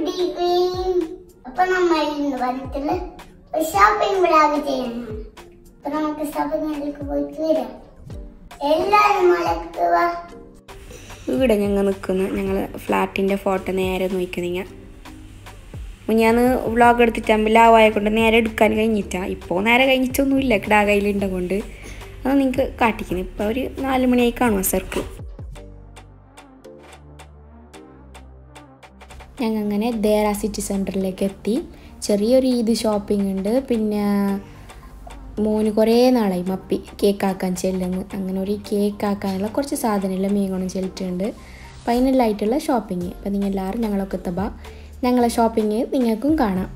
good evening അപ്പൊ നമ്മൾ ഇന്ന് വന്നിട്ടുള്ള ഒരു ഷോപ്പിംഗ് വ്ളോഗ് ചെയ്യാനാണ് അപ്പൊ നമുക്ക് ഷോപ്പിംഗ് മാളിലേക്ക് പോയിട്ട് വരാം എല്ലാരും മലക്ക് വാ ഇവിടെ ഞങ്ങൾ നിൽക്കുന്നു ഞങ്ങൾ ഫ്ലാറ്റിൻ്റെ ഫോട്ടോ നേരെ നോക്കിനിങ്ങ ഞാൻ വ്ളോഗ് എടുത്തിട്ടാകുമ്പോൾ ലാവായ കൊണ്ട് നേരെ എടുക്കാൻ കഴിഞ്ഞിട്ടാ ഇപ്പോൾ നേരെ കഴിഞ്ഞിട്ടൊന്നുമില്ല കിടാ കയ്യിലുണ്ട കൊണ്ട് അത് നിങ്ങൾക്ക് കാട്ടിക്കുന്നു ഇപ്പോൾ ഒരു നാല് മണിയായി കാണുമോ സർക്കിൾ ഞങ്ങൾ അങ്ങനെ ദേര സിറ്റി സെൻറ്ററിലേക്ക് എത്തി ചെറിയൊരു ഈദ് ഷോപ്പിംഗ് ഉണ്ട് പിന്നെ മോന് കുറേ നാളായി മപ്പി കേക്ക് ആക്കാൻ ചെല്ലുന്നു അങ്ങനെ ഒരു കേക്ക് ആക്കാനുള്ള കുറച്ച് സാധനമെല്ലാം മീൻ ചെല്ലിട്ടുണ്ട് അപ്പം അതിനെല്ലായിട്ടുള്ള ഷോപ്പിംഗ് അപ്പം നിങ്ങൾ എല്ലാവരും ഞങ്ങളൊക്കെ എത്തബാ ഞങ്ങളെ ഷോപ്പിംഗ് നിങ്ങൾക്കും കാണാം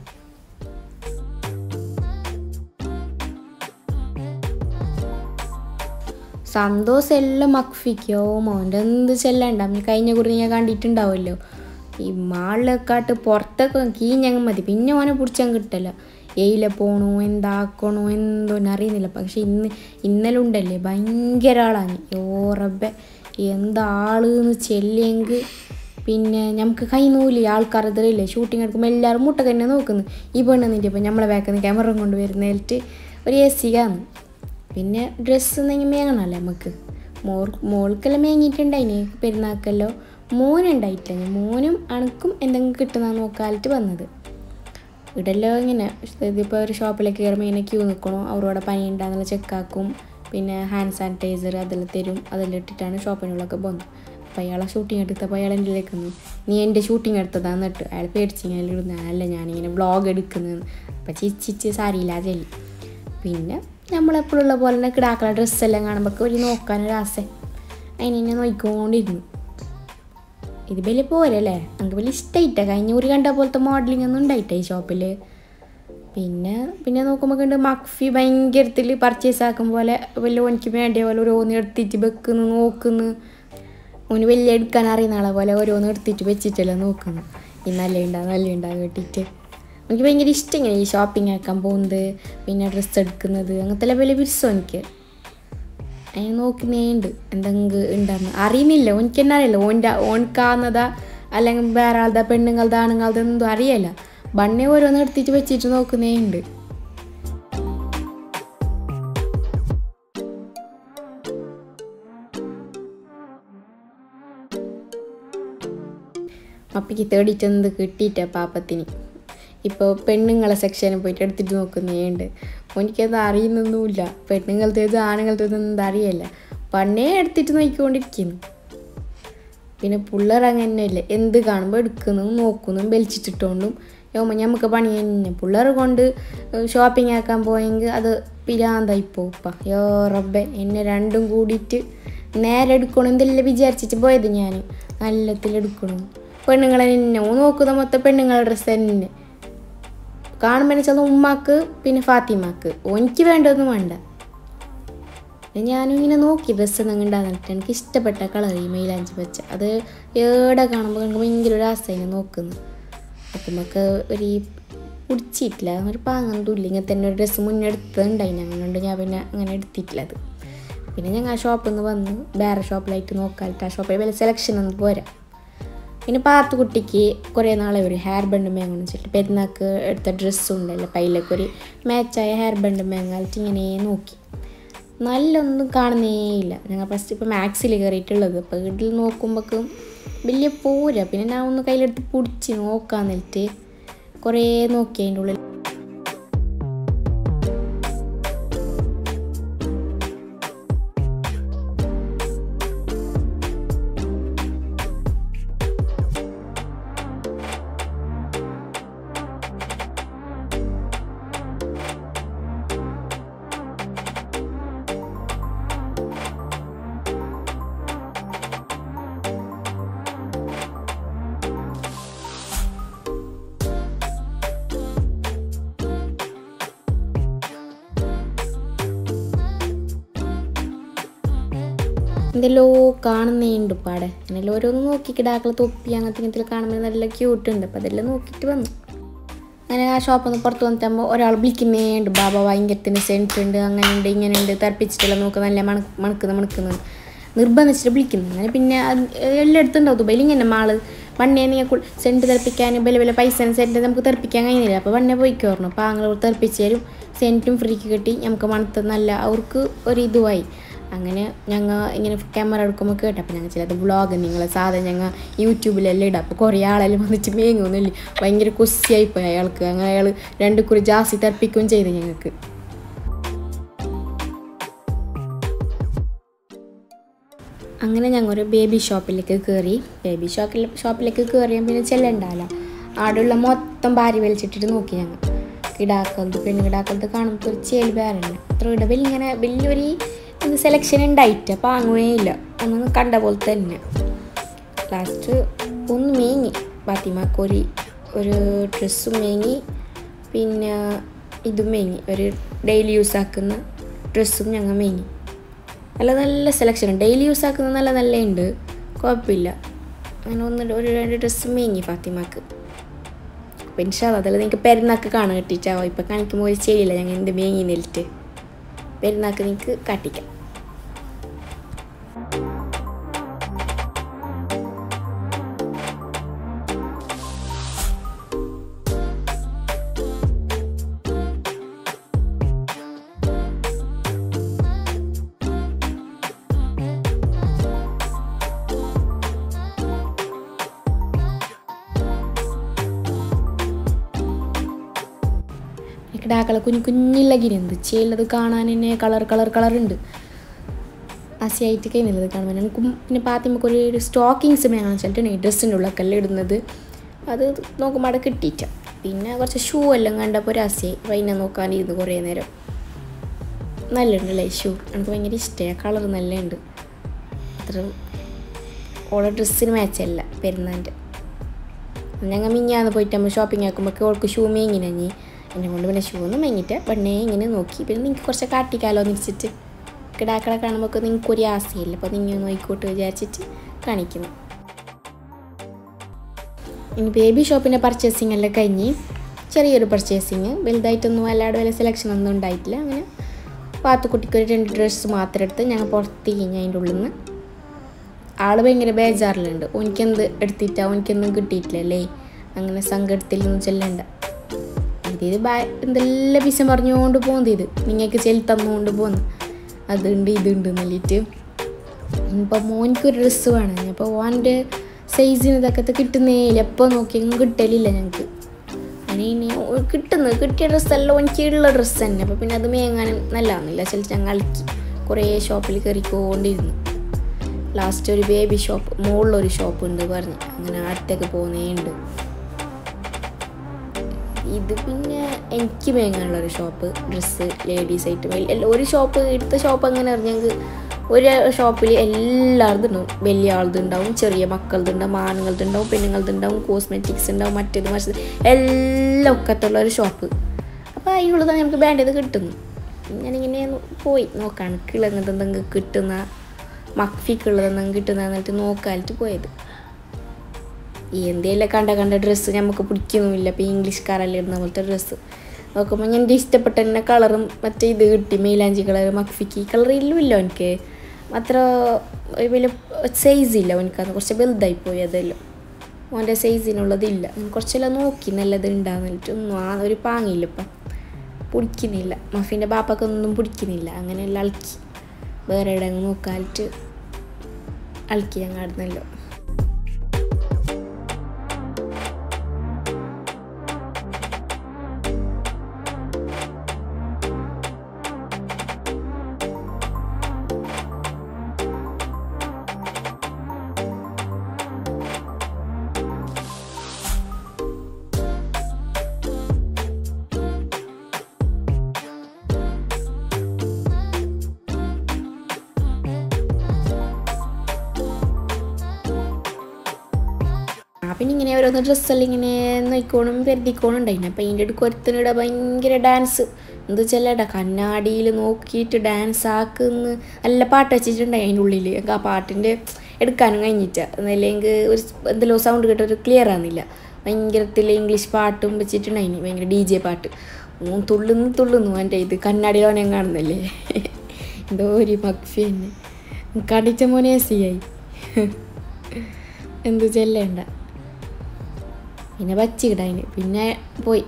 സന്തോഷം എല്ലാം മക്ഫിക്കോ മോൻ്റെ എന്ത് ചെല്ലണ്ട അമ്മ കഴിഞ്ഞ കുറി ഞാൻ കണ്ടിട്ടുണ്ടാവുമല്ലോ ഈ മാളിലെക്കാട്ട് പുറത്തൊക്കെ കീഞ്ഞങ്ങ് മതി പിന്നെ ഓനെ പിടിച്ചങ്ങ് കിട്ടല്ല എയില പോണു എന്താക്കണോ എന്തോന്ന് അറിയുന്നില്ല പക്ഷെ ഇന്ന് ഇന്നലെ ഉണ്ടല്ലേ ഭയങ്കര ആളാണ് ഓറബെ എന്താളെന്ന് ചെല്ലിയെങ്കിൽ പിന്നെ നമുക്ക് കൈ നൂല് ആൾക്കാർ എതിരില്ലേ ഷൂട്ടിംഗ് എടുക്കുമ്പോൾ എല്ലാവരും മുട്ട തന്നെ നോക്കുന്നു ഈ പെണ്ണ് നിൻ്റെ ഇപ്പം നമ്മളെ ബാക്കിൽ ക്യാമറ കൊണ്ട് വരുന്നതിലിട്ട് ഒരു എ സി കാണുന്നു പിന്നെ ഡ്രസ്സ് എന്തെങ്കിലും മേങ്ങണമല്ലോ നമുക്ക് മോൾ മോൾക്കെല്ലാം മേങ്ങിയിട്ടുണ്ടായിന് പെരുന്നാക്കല്ലോ മോനുണ്ടായിട്ടില്ല മോനും അണക്കും എന്തെങ്കിലും കിട്ടുന്ന നോക്കാലിട്ട് വന്നത് ഇവിടെല്ലാം ഇങ്ങനെ ഇതിപ്പോൾ ഒരു ഷോപ്പിലേക്ക് കയറുമ്പോൾ ഇങ്ങനെ ക്യൂ നിൽക്കണോ അവരോടെ പനി ഉണ്ടാകുന്നുള്ള ചെക്കാക്കും പിന്നെ ഹാൻഡ് സാനിറ്റൈസർ അതെല്ലാം തരും അതെല്ലാം ഇട്ടിട്ടാണ് ഷോപ്പിനുള്ളൊക്കെ പോകുന്നത് അപ്പോൾ അയാളെ ഷൂട്ടിംഗ് എടുത്തപ്പോൾ അയാൾ എൻ്റെ ഇതിലേക്ക് വന്നു നീ എൻ്റെ ഷൂട്ടിംഗ് എടുത്തതാന്ന് ഇട്ട് അയാൾ പേടിച്ചിങ്ങനെ ഇടുന്ന അല്ല ഞാനിങ്ങനെ വ്ളോഗ് എടുക്കുന്നതെന്ന് അപ്പം ചിച്ചിച്ച് സാരിയില്ല ചെല്ലി പിന്നെ നമ്മളെപ്പോഴുള്ള പോലെ തന്നെ കിടാക്കള ഡ്രസ്സെല്ലാം കാണുമ്പോൾ ഒരു നോക്കാനൊരു ആസ അതിനെ നോക്കിക്കൊണ്ടിരുന്നു ഇത് വലിയ പോരല്ലേ നമുക്ക് വലിയ ഇഷ്ടമായിട്ടാ കഴിഞ്ഞ ഒരു കണ്ട പോലത്തെ മോഡലിംഗ് ഒന്നും ഉണ്ടായിട്ടേ ഈ ഷോപ്പിൽ പിന്നെ പിന്നെ നോക്കുമ്പോൾ കണ്ട് മക്ഫി ഭയങ്കരത്തിൽ പർച്ചേസ് ആക്കും പോലെ വലിയ ഓനിക്ക് വേണ്ടിയ പോലെ ഓരോന്ന് എടുത്തിട്ട് വെക്കുന്നു നോക്കുന്നു ഓന് വലിയ എടുക്കാൻ അറിയുന്ന ആളെ പോലെ ഓരോന്ന് എടുത്തിട്ട് വെച്ചിട്ടല്ലേ നോക്കുന്നു ഈ നല്ല ഉണ്ടാ നല്ല ഉണ്ടാ കേട്ടിട്ട് എനിക്ക് ഭയങ്കര ഇഷ്ടം ഇങ്ങനെ ഈ ഷോപ്പിംഗ് ആക്കാൻ പോകുന്നത് പിന്നെ ഡ്രസ്സ് എടുക്കുന്നത് അങ്ങനത്തെ വലിയ വിരിസം എനിക്ക് അതിന് നോക്കുന്നേണ്ട് എന്തെങ്കിലും ഉണ്ടാന്ന് അറിയുന്നില്ല ഓനിക്ക് തന്നെ അറിയില്ല ഓൻ്റെ ഓൻക്കാന്നതാ അല്ലെങ്കിൽ വേറെ ആളുടെ പെണ്ണുങ്ങളുടെ ആണുങ്ങളുടെ ഒന്നും അറിയല്ല ബണ്ണെ ഓരോന്ന് എടുത്തിട്ട് വെച്ചിട്ട് നോക്കുന്നേ ഉണ്ട് അപ്പിക്ക് തേടിയിട്ടെന്ത് കിട്ടിയിട്ട പാപ്പത്തിന് ഇപ്പോൾ പെണ്ണുങ്ങളെ സെക്ഷനിൽ പോയിട്ട് എടുത്തിട്ട് നോക്കുന്നേണ്ട് എനിക്കത് അറിയുന്നൊന്നുമില്ല പെണ്ണുങ്ങളത്തേത് ആണുങ്ങളത്തേത് എന്താ അറിയല്ല പണ്ണേ എടുത്തിട്ട് നോക്കിക്കൊണ്ടിരിക്കുന്നു പിന്നെ പിള്ളേർ അങ്ങനെയല്ലേ എന്ത് കാണുമ്പോൾ എടുക്കുന്നു നോക്കുന്നു വലിച്ചിട്ടിട്ടോണ്ടും യോമ നമുക്ക് പണി തന്നെ പിള്ളേർ കൊണ്ട് ഷോപ്പിംഗ് ആക്കാൻ പോയെങ്കിൽ അത് പിരാന്തായി പോപ്പ യോ റബ്ബെ എന്നെ രണ്ടും കൂടിയിട്ട് നേരെ എടുക്കണം എന്തെല്ലാം വിചാരിച്ചിട്ട് പോയത് ഞാൻ നല്ലത്തിൽ എടുക്കണം പെണ്ണുങ്ങളെ തന്നെ നോക്കുന്ന മൊത്തം പെണ്ണുങ്ങളുടെ ഡ്രസ്സ് തന്നെ കാണുമ്പോൾ വെച്ചാൽ ഉമ്മാക്ക് പിന്നെ ഫാത്തിമാക്ക് എനിക്ക് വേണ്ടതൊന്നും വേണ്ട ഞാനും ഇങ്ങനെ നോക്കി ഡ്രസ്സ് ഒന്നും ഉണ്ടാകുന്നിട്ട് എനിക്ക് ഇഷ്ടപ്പെട്ട കളർ ഈ മൈലാഞ്ചി പച്ച അത് ഏടെ കാണുമ്പോൾ എനിക്ക് ഭയങ്കര ഒരു ആസൈനെ നോക്കുന്നു നോക്കുമ്പോൾ ഒരു പിടിച്ചിട്ടില്ല ഒരു പാങ്ങൊന്നും ഇല്ല ഇങ്ങനെ തന്നെ ഒരു ഡ്രസ്സ് മുന്നേ എടുത്തിട്ടുണ്ടായിന് അങ്ങനെയുണ്ട് ഞാൻ പിന്നെ അങ്ങനെ എടുത്തിട്ടില്ല അത് പിന്നെ ഞങ്ങൾ ആ ഷോപ്പിൽ നിന്ന് വന്ന് വേറെ ഷോപ്പിലായിട്ട് നോക്കാനിട്ട് ആ ഷോപ്പിൽ വില സെലക്ഷൻ ഒന്നും പോരാ പിന്നെ പാത്തുകുട്ടിക്ക് കുറേ നാളെ ഒരു ഹെയർ ബണ്ട് മേങ്ങണം വെച്ചിട്ട് പെരുന്നാൾക്ക് എടുത്ത ഡ്രസ്സും ഉണ്ടല്ലോ അപ്പം അതിലൊക്കെ ഒരു മാച്ചായ ഹെയർ ബണ്ട് മേങ്ങാലിട്ട് ഇങ്ങനെ നോക്കി നല്ലൊന്നും കാണുന്നേ ഇല്ല ഞങ്ങൾ ഫസ്റ്റ് ഇപ്പോൾ മാക്സിൽ കയറിയിട്ടുള്ളത് അപ്പോൾ വീട്ടിൽ നോക്കുമ്പോഴേക്കും വലിയ പോരാ പിന്നെ ഞാൻ ഒന്ന് കയ്യിലെടുത്ത് പിടിച്ച് നോക്കാൻ നിന്നിട്ട് കുറേ നോക്കി അതിൻ്റെ ഉള്ളിൽ എന്തെല്ലോ കാണുന്നേണ്ട് പാടെ അങ്ങനെ ഓരോന്ന് നോക്കി കിടാക്കളെ തൊപ്പി അങ്ങനത്തെ ഇങ്ങനത്തെ കാണുമ്പോൾ നല്ല ക്യൂട്ട് ഉണ്ട് അപ്പം അതെല്ലാം നോക്കിയിട്ട് വന്നു അങ്ങനെ ആ ഷോപ്പിൽ നിന്ന് പുറത്ത് വന്നിട്ടാകുമ്പോൾ ഒരാൾ വിളിക്കുന്നേണ്ട് ബാബ ഭയങ്കരത്തിന് സെൻറ്റ് ഉണ്ട് അങ്ങനെ ഉണ്ട് ഇങ്ങനെ ഉണ്ട് തെറപ്പിച്ചിട്ടെല്ലാം നോക്കുക നല്ല മണ മണക്കുന്ന മണക്കുന്നത് നിർബന്ധിച്ചിട്ട് വിളിക്കുന്നു അങ്ങനെ പിന്നെ അത് എല്ലായിടത്തും ഉണ്ടാവും ദുബൈയിൽ ഇങ്ങനെ മാള് വണ്ണേ നിങ്ങൾക്ക് സെൻറ്റ് തെറിപ്പിക്കാൻ വലിയ വലിയ പൈസ സെൻറ്റ് നമുക്ക് തെറിപ്പിക്കാൻ കഴിയുന്നില്ല അപ്പോൾ വണ്ണേ പോയിക്കോ പറഞ്ഞു അപ്പോൾ ആങ്ങൾ തെറിപ്പിച്ച് തരും സെൻറ്റും ഫ്രീക്ക് കിട്ടി നമുക്ക് മണത്ത് നല്ല അവർക്ക് ഒരു ഇതുമായി അങ്ങനെ ഞങ്ങൾ ഇങ്ങനെ ക്യാമറ എടുക്കുമ്പോൾ കേട്ടോ അപ്പോൾ ഞങ്ങൾ ചിലത് വ്ളോഗ് നിങ്ങളെ സാധനം ഞങ്ങൾ യൂട്യൂബിലെല്ലാം ഇടാം അപ്പോൾ കുറേ ആളെല്ലാം വന്നിട്ട് മേങ്ങുന്നില്ല ഭയങ്കര കുസിയായിപ്പോയി അയാൾക്ക് അങ്ങനെ അയാൾ രണ്ട് കുറി ജാസ്തി തെറിപ്പിക്കുകയും ചെയ്തു ഞങ്ങൾക്ക് അങ്ങനെ ഞങ്ങൾ ഒരു ബേബി ഷോപ്പിലേക്ക് കയറി ബേബി ഷോപ്പിൽ ഷോപ്പിലേക്ക് കയറിയാൽ പിന്നെ ചെല്ലണ്ടാവില്ല ആടെയുള്ള മൊത്തം ഭാരി വലിച്ചിട്ടിട്ട് നോക്കി ഞങ്ങൾ കിടാക്കലത്ത് പെണ്ണ് കിടാക്കലത്ത് കാണുമ്പോൾ ഒരു ചേല് വേറുണ്ട് അത്ര ഇവിടെ വലിയ ഇങ്ങനെ വലിയൊരു ഇത് സെലക്ഷൻ ഉണ്ടായിട്ട് അപ്പോൾ വാങ്ങുകയേ ഇല്ല ഒന്നും കണ്ട പോലെ തന്നെ ലാസ്റ്റ് ഒന്ന് മേങ്ങി ഫാത്തിമാക്കൊരു ഒരു ഡ്രസ്സും മേങ്ങി പിന്നെ ഇതും മേങ്ങി ഒരു ഡെയിലി യൂസ് ആക്കുന്ന ഡ്രസ്സും ഞങ്ങൾ മേങ്ങി നല്ല നല്ല സെലക്ഷൻ ഡെയിലി യൂസ് ആക്കുന്ന നല്ല നല്ല ഉണ്ട് കുഴപ്പമില്ല അങ്ങനെ ഒന്ന് ഒരു രണ്ട് ഡ്രസ്സ് മേങ്ങി ഫാത്തിമാക്ക് അപ്പം ഇൻഷാല്ല അതല്ല നിങ്ങൾക്ക് പെരുന്നാക്ക് കാണാൻ കിട്ടിയിട്ടാവോ ഇപ്പം കാണിക്കുമ്പോൾ ഒരു ശരിയില്ല ഞങ്ങൾ എന്ത് മേങ്ങി നെല്ലിട്ട് പെരുന്നാക്ക് നിങ്ങൾക്ക് കാട്ടിക്കാം കിടാക്കളെ കുഞ്ഞു കുഞ്ഞില്ല ഗിരിന്ത് ചെയ്യുള്ളത് കാണാൻ തന്നെ കളർ കളർ കളർ ഉണ്ട് ആശയായിട്ട് കഴിഞ്ഞുള്ളത് കാണുമ്പോൾ എനിക്കും പിന്നെ പാത്തിമൊക്കെ ഒരു സ്റ്റോക്കിങ്സ് വേണം വെച്ചിട്ട് ഡ്രസ്സിൻ്റെ ഉള്ളൊക്കെല്ലാം ഇടുന്നത് അത് നോക്കുമ്പോൾ അവിടെ കിട്ടിയിട്ട പിന്നെ കുറച്ച് ഷൂ എല്ലാം കണ്ടപ്പോൾ ഒരു ആശയായി വൈകുന്നേരം നോക്കാനിരുന്നു കുറേ നേരം നല്ലുണ്ടല്ലേ ഷൂ എനിക്ക് ഭയങ്കര ഇഷ്ടമാണ് കളർ നല്ല ഉണ്ട് അത്ര ഓളെ ഡ്രസ്സിന് മാച്ചല്ല പെരുന്നാൻ്റെ ഞങ്ങൾ മിഞ്ഞാന്ന് പോയിട്ട് നമ്മൾ ഷോപ്പിംഗ് ആക്കുമ്പോൾ ഓൾക്ക് ഷൂ മേങ്ങിനഞ്ഞി എന്നെ കൊണ്ട് പിന്നെ ഷൂ ഒന്നും മേങ്ങിയിട്ട് പെണ്ണേ ഇങ്ങനെ നോക്കി പിന്നെ നിങ്ങൾക്ക് കുറച്ച് കാട്ടിക്കാലോ എന്ന് വെച്ചിട്ട് കിടാക്കളെ കാണുമ്പോൾ നിങ്ങൾക്ക് ഒരു ആശയില്ല അപ്പോൾ നിങ്ങൾ നോക്കിക്കോട്ട് വിചാരിച്ചിട്ട് കാണിക്കുന്നു ഇനി ബേബി ഷോപ്പിൻ്റെ പർച്ചേസിങ് എല്ലാം കഴിഞ്ഞ് ചെറിയൊരു പർച്ചേസിങ് വലുതായിട്ടൊന്നും അല്ലാതെ വലിയ സെലക്ഷൻ ഒന്നും ഉണ്ടായിട്ടില്ല അങ്ങനെ പാത്തുക്കുട്ടിക്ക് ഒരു രണ്ട് ഡ്രസ്സ് മാത്രം എടുത്ത് ഞങ്ങൾ പുറത്ത് കഴിഞ്ഞ് അതിൻ്റെ ഉള്ളിൽ നിന്ന് ആള് ഭയങ്കര ബേജാറിലുണ്ട് ഓനിക്കെന്ത് എടുത്തിട്ടാ ഓനിക്കൊന്നും കിട്ടിയിട്ടില്ലല്ലേ അങ്ങനെ സങ്കടത്തിലൊന്നും ചെല്ലണ്ട ഇത് ബാ എന്തെല്ലാം വിഷം പറഞ്ഞുകൊണ്ട് പോകുന്നത് ഇത് നിങ്ങൾക്ക് ചെല്ലി തന്നുകൊണ്ട് പോകുന്നു അതുണ്ട് ഇതുണ്ട് എന്നിട്ട് ഇപ്പം മോനിക്കൊരു ഡ്രസ്സ് വേണം അപ്പോൾ ഓൻ്റെ സൈസിന് ഇതൊക്കെ കിട്ടുന്നേ ഇല്ല എപ്പോൾ നോക്കിയെങ്കിലും കിട്ടലില്ല ഞങ്ങൾക്ക് അങ്ങനെ ഇനി ഓ- കിട്ടുന്നത് കിട്ടിയ ഡ്രസ്സല്ല എനിക്കുള്ള ഡ്രസ്സ് തന്നെ അപ്പോൾ പിന്നെ അത് മേങ്ങാനും നല്ലതാണെന്നില്ല ചില ഞങ്ങൾ അലക്കി കുറേ ഷോപ്പിൽ കയറിക്കൊണ്ടിരുന്നു ലാസ്റ്റ് ഒരു ബേബി ഷോപ്പ് മുകളിലൊരു ഷോപ്പ് ഉണ്ട് പറഞ്ഞ് അങ്ങനെ അടുത്തേക്ക് പോകുന്നേ ഉണ്ട് ഇത് പിന്നെ എനിക്ക് മേങ്ങാനുള്ള ഒരു ഷോപ്പ് ഡ്രസ്സ് ലേഡീസ് ഐറ്റം എല്ലാം ഒരു ഷോപ്പ് എടുത്ത ഷോപ്പ് അങ്ങനെ പറഞ്ഞെങ്കിൽ ഒരു ഷോപ്പിൽ എല്ലാവരും ഉണ്ടാവും വലിയ ആളത് ഉണ്ടാവും ചെറിയ മക്കളത് ഉണ്ടാവും ആണുങ്ങളത് ഉണ്ടാവും പെണ്ണുങ്ങളത് ഉണ്ടാവും കോസ്മെറ്റിക്സ് ഉണ്ടാവും മറ്റേത് മറ്റത് എല്ലാം ഒക്കത്തുള്ള ഒരു ഷോപ്പ് അപ്പോൾ അതിനുള്ളത് നമുക്ക് വേണ്ടത് കിട്ടുന്നു ഞാനിങ്ങനെ പോയി നോക്കാണ് കിളങ്ങത് എന്തെങ്കിലും കിട്ടുന്ന മക്ഫിക്കുള്ളത് എന്തെങ്കിലും കിട്ടുന്ന എന്നിട്ട് നോക്കാനിട്ട് പോയത് ഈ എന്തെങ്കിലും കണ്ട കണ്ട ഡ്രസ്സ് നമുക്ക് പിടിക്കുന്നുമില്ല ഇപ്പോൾ ഇംഗ്ലീഷ്കാരെല്ലാം ഇടുന്ന പോലത്തെ ഡ്രസ്സ് നോക്കുമ്പോൾ ഞാൻ എൻ്റെ ഇഷ്ടപ്പെട്ട തന്നെ കളറും മറ്റേ ഇത് കിട്ടി മെയിലാഞ്ചി കളർ മക്ഫിക്ക് കളർ ഇല്ലുമില്ല എനിക്ക് അത്ര ഒരു വലിയ സൈസ് ഇല്ല എനിക്കന്ന് കുറച്ച് വലുതായി പോയി അതെല്ലാം ഓൻ്റെ സൈസിനുള്ളതില്ല ഞാൻ കുറച്ചെല്ലാം നോക്കി നല്ലത് ഉണ്ടാകുന്നിട്ട് ഒന്നും ആ ഒരു പാങ്ങില്ല ഇപ്പം പിടിക്കുന്നില്ല മഫീൻ്റെ ബാപ്പക്കൊന്നും പിടിക്കുന്നില്ല അങ്ങനെ എല്ലാം അളക്കി വേറെ എവിടെ നോക്കാനിട്ട് അളക്കി ഞങ്ങൾ ആടുന്നല്ലോ ആ പിന്നെ ഇങ്ങനെ ഓരോന്ന് ഡ്രസ്സെല്ലാം ഇങ്ങനെ നോക്കിക്കോണും പെരുതിക്കോണും ഉണ്ടായിരുന്നു അപ്പം അതിൻ്റെ അടുക്ക് ഒരുത്തനിടെ ഭയങ്കര ഡാൻസ് എന്താ വെച്ചാലേടാ കണ്ണാടിയിൽ നോക്കിയിട്ട് ഡാൻസ് ആക്കുന്ന നല്ല പാട്ട് വെച്ചിട്ടുണ്ടായി അതിൻ്റെ ഉള്ളിൽ എനിക്ക് ആ പാട്ടിൻ്റെ എടുക്കാനും കഴിഞ്ഞിട്ട് എന്നല്ലെങ്കിൽ ഒരു എന്തെല്ലോ സൗണ്ട് കേട്ടൊരു ക്ലിയർ ആകുന്നില്ല ഭയങ്കരത്തിൽ ഇംഗ്ലീഷ് പാട്ടും വെച്ചിട്ടുണ്ടായിനി ഭയങ്കര ഡി ജെ പാട്ട് ഓൻ തുള്ളുന്നു തുള്ളുന്നു എൻ്റെ ഇത് കണ്ണാടിയിലാണ് ഞാൻ കാണുന്നല്ലേ എന്തോ ഒരു മക്ഫി തന്നെ കടിച്ച മോനെ സി ആയി എന്ത് ചെല്ലേണ്ട പിന്നെ വച്ചിക്കിട്ടതിന് പിന്നെ പോയി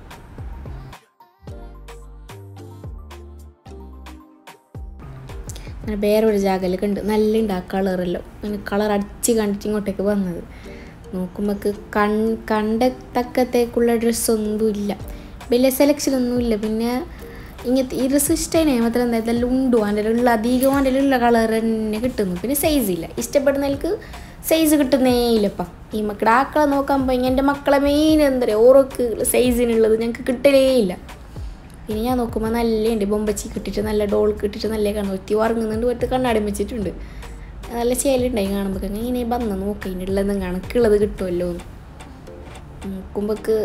അങ്ങനെ വേറൊരു ജാഗയിൽ കണ്ട് നല്ല ഉണ്ട് ആ കളറെല്ലാം അങ്ങനെ കളർ അടിച്ച് കണ്ടിട്ട് ഇങ്ങോട്ടേക്ക് വന്നത് നോക്കുമ്പോൾക്ക് കൺ കണ്ടത്തക്കത്തേക്കുള്ള ഡ്രസ്സൊന്നും ഇല്ല വലിയ സെലക്ഷനൊന്നും ഇല്ല പിന്നെ ഇങ്ങനത്തെ ഈ ഡ്രസ്സ് ഇഷ്ടമായി മാത്രം എന്താ ഇതെല്ലാം ഉണ്ടോ അതിൻ്റെ ഉള്ള അധികം അതിൻ്റെ ഉള്ള കളർ തന്നെ കിട്ടുന്നു പിന്നെ സൈസ് ഇല്ല ഇഷ്ടപ്പെടുന്നവർക്ക് സൈസ് കിട്ടുന്നേ ഇല്ലപ്പാ ഈ മക്കളുടെ ആക്കളെ നോക്കാൻ പോയി എൻ്റെ മക്കളെ മെയിൻ എന്താ പറയുക ഓരോക്ക് സൈസിനുള്ളത് ഞങ്ങൾക്ക് കിട്ടലേ ഇല്ല പിന്നെ ഞാൻ നോക്കുമ്പോൾ നല്ലുണ്ട് ബൊമ്പച്ചി കിട്ടിയിട്ട് നല്ല ഡോൾ കിട്ടിയിട്ട് നല്ല കാണും ഒത്തി ഉറങ്ങുന്നുണ്ട് ഒറ്റ കണ്ണാടി വെച്ചിട്ടുണ്ട് നല്ല ചേലുണ്ടായി കാണുമ്പോൾ ഇങ്ങനെ വന്ന് നോക്കാം ഇതിൻ്റെ ഉള്ളതും കണക്കുള്ളത് കിട്ടുമല്ലോ എന്ന് നോക്കുമ്പോൾക്ക്